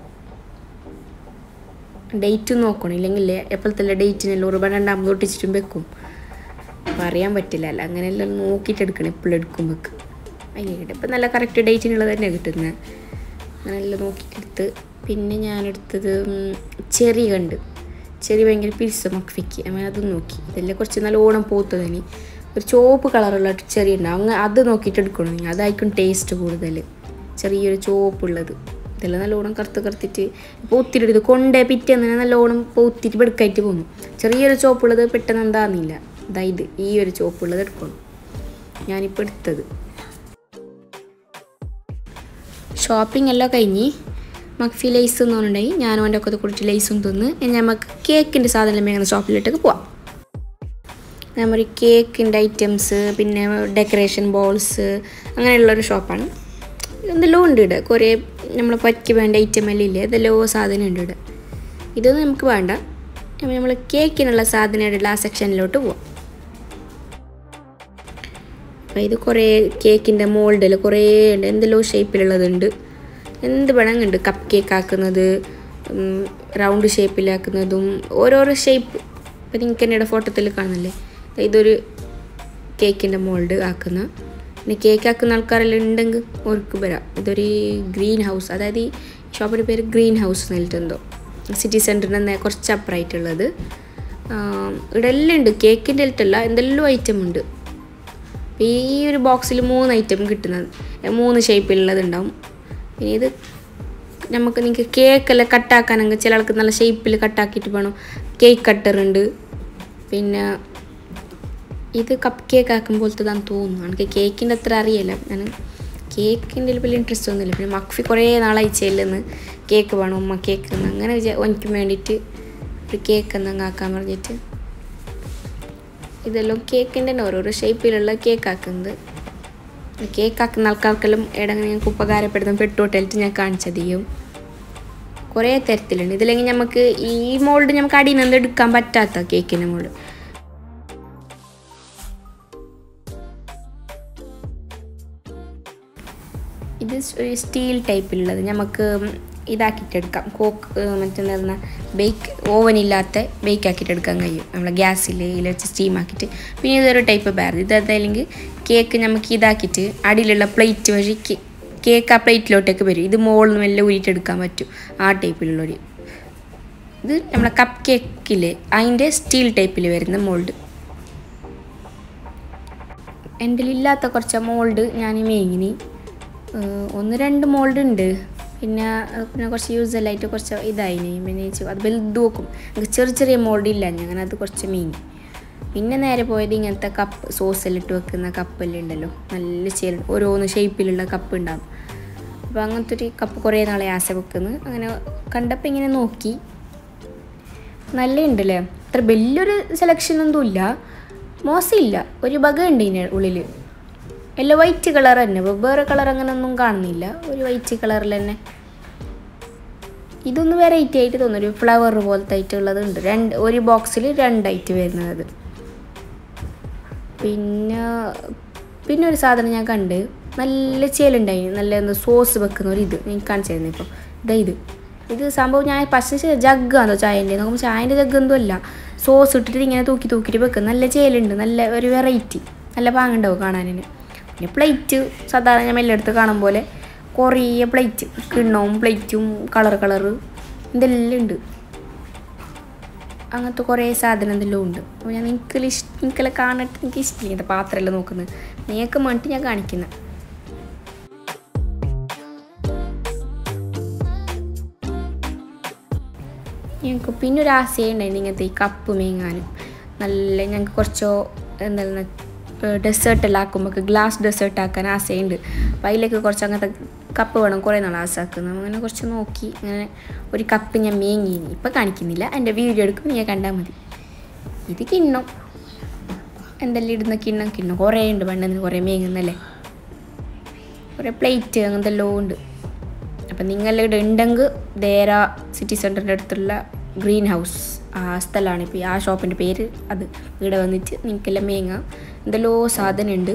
ഡേറ്റ് നോക്കണം ഇല്ലെങ്കിൽ എപ്പോഴത്തെ ഡേറ്റിനെല്ലാം ഒരുപാട് രണ്ടാമത് ഒട്ടിച്ചിട്ടും വെക്കും അപ്പം അറിയാൻ പറ്റില്ല അല്ല അങ്ങനെയെല്ലാം നോക്കിയിട്ട് എടുക്കണം എപ്പോഴും എടുക്കുമ്പോൾക്ക് അതിന് ഇപ്പം നല്ല കറക്റ്റ് ഡേറ്റിനുള്ളത് തന്നെ കിട്ടുന്നത് അങ്ങനെയെല്ലാം നോക്കിയിട്ടെടുത്ത് പിന്നെ ഞാനെടുത്തത് ഉം, ചെറി കണ്ട് ചെറി ഭയങ്കര പിരിച്ച മക്ഫിക്ക് അങ്ങനെ അതും നോക്കി ഇതെല്ലാം കുറച്ച് നല്ല ഓണം പോത്തതിന് ഒരു ചുവപ്പ് കളറുള്ള ചെറി ഉണ്ട് അങ്ങനെ അത് നോക്കിയിട്ട് എടുക്കണം നിങ്ങൾ അതായിരിക്കും ടേസ്റ്റ് കൂടുതൽ ചെറിയൊരു ചുവപ്പുള്ളത് ഇതെല്ലാം നല്ലോണം കറുത്ത് കറുത്തിട്ട് ഇപ്പോൾ ഒത്തിരി എടുത്ത് കൊണ്ടേ പിറ്റേന്ന് തന്നെ നല്ലോണം പൊത്തിട്ട് വെടുക്കായിട്ട് പോന്നു ചെറിയൊരു ചുവപ്പുള്ളത് പെട്ടെന്ന് എന്താന്നില്ല ഇതാ ഇത് ഈ ഒരു ചുവപ്പുള്ളത് എടുക്കണം ഞാനിപ്പോൾ എടുത്തത് ഷോപ്പിംഗ് എല്ലാം കഴിഞ്ഞ് മക്ഫി ലേസ് എന്നുണ്ടായി ഞാനും എൻ്റെ ഒക്കെ കൂടിയിട്ട് ലേസും തിന്ന് ഇനി നമുക്ക് കേക്കിൻ്റെ സാധനം മേങ്ങുന്ന ഷോപ്പിലോട്ടേക്ക് പോവാം നമ്മൾ കേക്കിൻ്റെ ഐറ്റംസ് പിന്നെ ഡെക്കറേഷൻ ബോൾസ് അങ്ങനെയുള്ളൊരു ഷോപ്പാണ് എന്തെല്ലോ ഉണ്ട് ഇവിടെ കുറേ നമ്മൾ പറ്റി വേണ്ട ഐറ്റം എല്ലാം ഇല്ലേ ഇതെല്ലോ സാധനം ഉണ്ട് ഇവിടെ ഇതൊന്നും നമുക്ക് വേണ്ട നമ്മൾ കേക്കിനുള്ള സാധനമുള്ള ആ സെക്ഷനിലോട്ട് പോവാം അപ്പോൾ ഇത് കുറേ കേക്കിൻ്റെ മോൾഡിൽ കുറേ ഉണ്ട് എന്തെല്ലോ ഷേപ്പിലുള്ളതുണ്ട് എന്ത് വേണമെന്നുണ്ട് കപ്പ് കേക്ക് ആക്കുന്നത് റൗണ്ട് ഷേപ്പിലാക്കുന്നതും ഓരോരോ ഷേപ്പ് ഇപ്പം നിങ്ങൾക്ക് എൻ്റെ ഫോട്ടോത്തിൽ കാണുന്നില്ലേ ഇതൊരു കേക്കിൻ്റെ മോൾഡ് ആക്കുന്ന പിന്നെ കേക്ക് ആക്കുന്ന ആൾക്കാരെല്ലാം ഉണ്ടെങ്കിൽ അവർക്ക് വരാം ഇതൊരു ഗ്രീൻ ഹൗസ് അതായത് ഈ ഷോപ്പിൻ്റെ പേര് ഗ്രീൻ ഹൗസ് എന്നിട്ടെന്തോ സിറ്റി സെൻറ്ററിൻ്റെ നേ കുറച്ച് അപ്പുറമായിട്ടുള്ളത് ഇവിടെ എല്ലാം ഉണ്ട് കേക്കിൻ്റെ അടുത്തല്ല എന്തെല്ലാം ഐറ്റം ഉണ്ട് ഈ ഒരു ബോക്സിൽ മൂന്ന് ഐറ്റം കിട്ടുന്നത് മൂന്ന് ഷേപ്പിലുള്ളത് ഉണ്ടാവും പിന്നെ ഇത് നമുക്ക് നിങ്ങൾക്ക് കേക്കെല്ലാം കട്ടാക്കാനെങ്കിൽ ചില ആൾക്ക് നല്ല ഷേപ്പിൽ കട്ടാക്കിയിട്ട് വേണം കേക്ക് കട്ടർ ഉണ്ട് പിന്നെ ഇത് കപ്പ് കേക്ക് ആക്കുമ്പോഴത്തേതാന്ന് തോന്നുന്നു എനിക്ക് കേക്കിൻ്റെ അത്ര അറിയില്ല ഞാൻ കേക്കിൻ്റെ വലിയ ഇൻട്രസ്റ്റ് ഒന്നുമില്ല പിന്നെ മക്ഫി കുറേ നാളായി ചെല്ലുന്ന് കേക്ക് വേണം ഉമ്മ കേക്ക് എന്ന് അങ്ങനെ വിചാ എനിക്ക് വേണ്ടിയിട്ട് ഒരു കേക്ക് എന്നങ്ങ് ആക്കാൻ പറഞ്ഞിട്ട് ഇതെല്ലാം കേക്കിൻ്റെ തന്നെ ഓരോരോ ഷേപ്പിലുള്ള കേക്ക് ആക്കുന്നത് കേക്ക് ആക്കുന്ന ആൾക്കാർക്കെല്ലാം എവിടെങ്ങനെ ഞങ്ങൾക്ക് ഉപകാരപ്പെടുന്ന പെട്ടോട്ടായിട്ട് ഞാൻ കാണിച്ചത് ചെയ്യും കുറേ തരത്തിലുണ്ട് ഇതില്ലെങ്കിൽ നമുക്ക് ഈ മോൾഡ് നമുക്ക് അടിയിൽ നിന്ന് എടുക്കാൻ പറ്റാത്ത കേക്കിൻ്റെ മോൾഡ് ഇത് ഒരു സ്റ്റീൽ ടൈപ്പിലുള്ളത് നമുക്ക് ഇതാക്കിയിട്ടെടുക്കാം കോക്ക് മറ്റെന്താ ബേക്ക് ഓവൻ ഇല്ലാത്ത ബേക്ക് ആക്കിയിട്ട് എടുക്കാൻ കഴിയും നമ്മളെ ഗ്യാസിൽ ഇതിൽ വെച്ച് സ്റ്റീം ആക്കിയിട്ട് പിന്നെ ഇതൊരു ടൈപ്പ് ബാർ ഇത് അതല്ലെങ്കിൽ കേക്ക് നമുക്ക് ഇതാക്കിയിട്ട് അടിയിലുള്ള പ്ലേറ്റ് വഴി കേക്ക് ആ പ്ലേറ്റിലോട്ടേക്ക് വരും ഇത് മുകളിൽ നിന്ന് മെല്ലെ ഊരിയിട്ടെടുക്കാൻ പറ്റും ആ ടൈപ്പിലുള്ളൊരു ഇത് നമ്മളെ കപ്പ് കേക്കില്ലേ അതിൻ്റെ സ്റ്റീൽ ടൈപ്പിൽ വരുന്ന മോൾഡ് എൻ്റെ ഇല്ലാത്ത കുറച്ച് മോൾഡ് ഞാൻ മേങ്ങിനി ഒന്ന് രണ്ട് മോൾഡ് ഉണ്ട് പിന്നെ പിന്നെ കുറച്ച് യൂസലായിട്ട് കുറച്ച് ഇതായിനി പിന്നെ അത് വലുത് നോക്കും എനിക്ക് ചെറിയ ചെറിയ മോൾഡ് ഇല്ല ഞാൻ അത് കുറച്ച് മീങ്ങി പിന്നെ നേരെ പോയത് ഇങ്ങനത്തെ കപ്പ് സോസെല്ലിട്ട് വെക്കുന്ന കപ്പെല്ലാം ഉണ്ടല്ലോ നല്ല ചേൽ ഓരോന്ന് ഷേപ്പിലുള്ള കപ്പ് ഉണ്ടാകും അപ്പോൾ അങ്ങനത്തെ ഒരു കപ്പ് കുറേ നാളെ ആശ വെക്കുന്നു അങ്ങനെ കണ്ടപ്പോൾ ഇങ്ങനെ നോക്കി നല്ല ഉണ്ടല്ലേ അത്ര വലിയൊരു സെലക്ഷൻ ഒന്നും ഇല്ല മോശമില്ല ഒരു ബഗ ഉണ്ട് ഇതിന് ഉള്ളിൽ എല്ലാം വൈറ്റ് കളർ തന്നെ വേറെ കളർ അങ്ങനെ ഒന്നും കാണുന്നില്ല ഒരു വൈറ്റ് കളറിൽ തന്നെ ഇതൊന്ന് വെറൈറ്റി ആയിട്ട് തോന്നുന്നു ഒരു ഫ്ലവർ പോലത്തെ ആയിട്ടുള്ളത് ഉണ്ട് രണ്ട് ഒരു ബോക്സിൽ രണ്ടായിട്ട് വരുന്നത് പിന്നെ പിന്നെ ഒരു സാധനം ഞാൻ കണ്ട് നല്ല ചേലുണ്ടായി നല്ല എന്താ സോസ് വെക്കുന്ന ഒരു ഇത് എനിക്ക് കാണിച്ചു തരുന്നത് ഇപ്പോൾ ഇതാ ഇത് ഇത് സംഭവം ഞാൻ പക്ഷേ ജഗ്ഗാണോ ചായൻ്റെ നോക്കുമ്പോൾ ചായൻ്റെ ജഗ് എന്തോ അല്ല സോസ് ഇട്ടിട്ട് ഇങ്ങനെ തൂക്കി തൂക്കിയിട്ട് വെക്കും നല്ല ചേലുണ്ട് നല്ല ഒരു വെറൈറ്റി നല്ല പാങ്ങുണ്ടാവും കാണാനിന് പിന്നെ പ്ലേറ്റ് സാധാരണ ഞാൻ എല്ലായിടത്ത് കാണും പോലെ കുറേ പ്ലേറ്റ് കിണ്ണവും പ്ലേറ്റും കളർ കളറ് ഇതെല്ലാം ഉണ്ട് അങ്ങനത്തെ കുറേ സാധനം എന്തെല്ലാം ഉണ്ട് അപ്പോൾ ഞാൻ നിങ്ങൾക്ക് ഇഷ്ട നിങ്ങൾക്കെല്ലാം കാണിട്ട് എനിക്ക് ഇഷ്ടമില്ല ഇങ്ങനത്തെ പാത്രമെല്ലാം നോക്കുന്നത് നിങ്ങൾക്ക് വേണ്ടിയിട്ട് ഞാൻ കാണിക്കുന്നത് ഞങ്ങൾക്ക് പിന്നെ ഒരു ആശയുണ്ടായിരുന്നു ഇങ്ങനത്തെ ഈ കപ്പ് മേങ്ങാനും നല്ല ഞങ്ങൾക്ക് കുറച്ചോ എന്താണ് ഡെസേർട്ടെല്ലാം ആക്കുമ്പോൾ ഗ്ലാസ് ഡെസേർട്ട് ആക്കാൻ ആശയുണ്ട് അപ്പോൾ അതിലേക്ക് കുറച്ച് അങ്ങനത്തെ കപ്പ് വേണം കുറേ നാൾ ആശാക്കുന്നു അങ്ങനെ കുറച്ച് നോക്കി അങ്ങനെ ഒരു കപ്പ് ഞാൻ മേങ്ങി ഇപ്പം കാണിക്കുന്നില്ല എൻ്റെ വീഡിയോ എടുക്കും ഞാൻ കണ്ടാൽ മതി ഇത് കിണ്ണം എന്തെല്ലാം ഇടുന്ന കിണ്ണം കിണ്ണം കുറേ ഉണ്ട് പണ്ടെന്ന് കുറേ മേങ്ങുന്നല്ലേ കുറേ പ്ലേറ്റ് അങ്ങനത്തെ എല്ലാം ഉണ്ട് അപ്പം നിങ്ങളിവിടെ ഉണ്ടെങ്കിൽ ദേര സിറ്റി സെൻറ്ററിൻ്റെ അടുത്തുള്ള ഗ്രീൻ ഹൗസ് ആ സ്ഥലമാണ് ഇപ്പോൾ ആ ഷോപ്പിൻ്റെ പേര് അത് ഇവിടെ വന്നിട്ട് നിങ്ങൾക്കെല്ലാം മേങ്ങാം എന്തെല്ലോ സാധനം ഉണ്ട്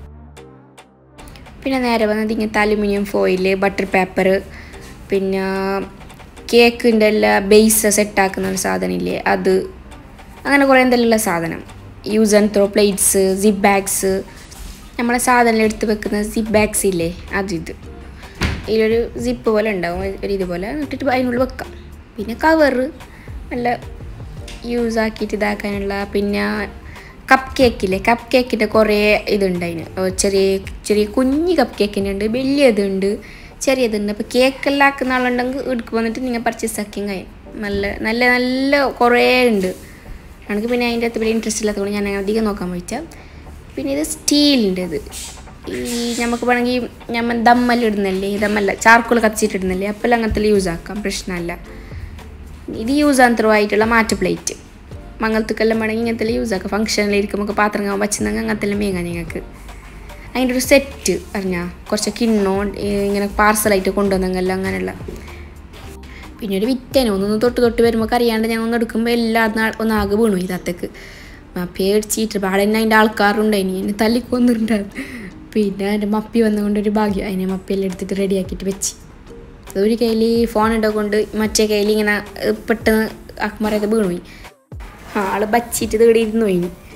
പിന്നെ നേരെ വന്നത് ഇങ്ങനത്തെ അലുമിനിയം ഫോയിൽ ബട്ടർ പേപ്പർ പിന്നെ കേക്കിൻ്റെ എല്ലാം ബേസ് സെറ്റാക്കുന്ന ഒരു സാധനമില്ലേ അത് അങ്ങനെ കുറേ എന്തെല്ലാം സാധനം use and throw plates zip bags നമ്മളെ സാധനം എടുത്ത് വെക്കുന്ന സിപ്പ് ബാഗ്സ് ഇല്ലേ അതിത് ഇതിലൊരു സിപ്പ് പോലെ ഉണ്ടാവും ഒരു ഇതുപോലെ ഇട്ടിട്ട് അതിനുള്ളിൽ വെക്കാം പിന്നെ കവറ് നല്ല യൂസ് ആക്കിയിട്ട് ഇതാക്കാനുള്ള പിന്നെ കപ്പ് കേക്കില്ലേ കപ്പ് കേക്കിൻ്റെ കുറേ ഇതുണ്ടതിന് ചെറിയ ചെറിയ കുഞ്ഞ് കപ്പ് കേക്കിനുണ്ട് വലിയതുണ്ട് ചെറിയതുണ്ട് അപ്പോൾ കേക്കെല്ലാം ആക്കുന്ന ആളുണ്ടെങ്കിൽ ഇടുക്ക് വന്നിട്ട് നിങ്ങൾ പർച്ചേസ് ആക്കി കഴിയും നല്ല നല്ല നല്ല കുറേ ഉണ്ട് എനിക്ക് പിന്നെ അതിൻ്റെ അകത്ത് വലിയ ഇൻട്രസ്റ്റ് ഇല്ലാത്തതുകൊണ്ട് ഞാൻ അധികം നോക്കാൻ പറ്റാം പിന്നെ ഇത് സ്റ്റീലിൻ്റെ ഇത് ഈ നമുക്ക് വേണമെങ്കിൽ നമ്മൾ ദമ്മലിടുന്നല്ലേ ദമ്മല്ല ചാർക്കോൾ കത്തിച്ചിട്ടിടുന്നല്ലേ അപ്പോൾ അങ്ങനത്തെ യൂസ് ആക്കാം പ്രശ്നമല്ല ഇത് യൂസ് ആൻ ത്രൂ ആയിട്ടുള്ള മാറ്റ് പ്ലേറ്റ് മംഗളത്തുക്കെല്ലാം വേണമെങ്കിൽ ഇങ്ങനത്തെ യൂസ് ആക്കാം ഫംഗ്ഷനിലിരിക്കുമ്പോൾ പാത്രം കാണാൻ വച്ചെന്നെങ്കിൽ അങ്ങനത്തെ എല്ലാം മേങ്ങാം നിങ്ങൾക്ക് അതിൻ്റെ ഒരു സെറ്റ് അറിഞ്ഞാൽ കുറച്ച് കിണ്ണോ ഇങ്ങനെ പാർസലായിട്ട് കൊണ്ടുവന്നെങ്കിൽ അങ്ങനെയുള്ള പിന്നെ ഒരു വിറ്റനോ ഒന്നൊന്ന് തൊട്ട് തൊട്ട് വരുമ്പോൾ അറിയാണ്ട് ഞാൻ ഒന്ന് എടുക്കുമ്പോൾ എല്ലാ ഒന്നാകെ വീണു ഇതത്തേക്ക് പേടിച്ചിട്ട് പാടെ തന്നെ അതിൻ്റെ ആൾക്കാരുണ്ടായിനി എന്നെ തല്ലിക്കൊന്നിട്ടുണ്ടായിരുന്നു പിന്നെ എൻ്റെ മപ്പി വന്നുകൊണ്ട് ഒരു ഭാഗ്യം അതിനെ മപ്പിയെല്ലാം എടുത്തിട്ട് റെഡിയാക്കിയിട്ട് വെച്ച് ഒരു കയ്യിൽ ഫോൺ കൊണ്ട് മറ്റേ കയ്യിൽ ഇങ്ങനെ പെട്ടെന്ന് അക്മറയൊക്കെ വീണുപോയി ആള് ബച്ചിട്ട് ഇവിടെ ഇരുന്ന് പോയിന്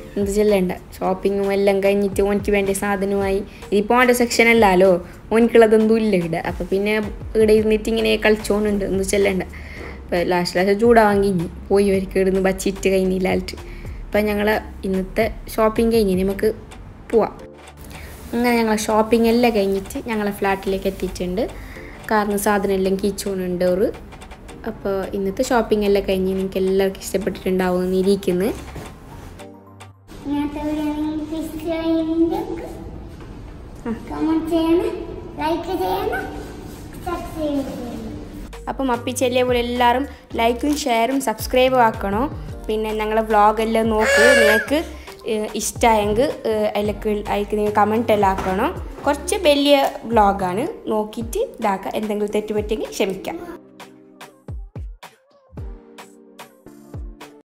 എന്ത് ചെല്ലണ്ട ഷോപ്പിങ്ങും എല്ലാം കഴിഞ്ഞിട്ട് ഓനിക്ക് വേണ്ട സാധനമായി ഇതിപ്പോൾ ഓൻ്റെ സെക്ഷൻ അല്ലല്ലോ ഓനിക്കുള്ളതൊന്നും ഇല്ല ഇവിടെ അപ്പോൾ പിന്നെ ഇവിടെ ഇരുന്നിട്ട് ഇങ്ങനെ കളിച്ചോണ്ടുണ്ട് എന്ത് ചെല്ലണ്ട അപ്പോൾ ലാസ്റ്റ് ലാസ്റ്റ് ചൂടാവാൻ കഴിഞ്ഞ് പോയി വരിക്ക് ഇടുന്ന് ബച്ചിട്ട് കഴിഞ്ഞില്ലായിട്ട് അപ്പം ഞങ്ങൾ ഇന്നത്തെ ഷോപ്പിംഗ് കഴിഞ്ഞ് നമുക്ക് പോവാം അങ്ങനെ ഞങ്ങൾ ഷോപ്പിംഗ് എല്ലാം കഴിഞ്ഞിട്ട് ഞങ്ങളെ ഫ്ലാറ്റിലേക്ക് എത്തിയിട്ടുണ്ട് കാരണം സാധനം എല്ലാം കീച്ചോണുണ്ട് ഒരു അപ്പോൾ ഇന്നത്തെ ഷോപ്പിംഗ് എല്ലാം കഴിഞ്ഞ് നിങ്ങൾക്ക് എല്ലാവർക്കും ഇഷ്ടപ്പെട്ടിട്ടുണ്ടാവും എന്ന് ഇരിക്കുന്നത് ഇങ്ങനത്തെ വീഡിയോ നിങ്ങൾക്ക് ഇഷ്ടമായെങ്കിൽ കമന്റ് ചെയ്യണം ലൈക്ക് ചെയ്യണം സബ്സ്ക്രൈബ് ചെയ്യണം അപ്പം അപ്പിച്ചെല്ലിയെ പോലെ എല്ലാവരും ലൈക്കും ഷെയറും സബ്സ്ക്രൈബും ആക്കണോ പിന്നെ ഞങ്ങളെ വ്ളോഗെല്ലാം നോക്ക് നിങ്ങൾക്ക് ഇഷ്ടമായെങ്കിൽ അതിലേക്ക് അതിലേക്ക് നിങ്ങൾ കമൻറ്റ് എല്ലാം ആക്കണം കുറച്ച് വലിയ വ്ളോഗാണ് നോക്കിയിട്ട് ഇതാക്കുക എന്തെങ്കിലും തെറ്റ് പറ്റിയെങ്കിൽ ക്ഷമിക്കാം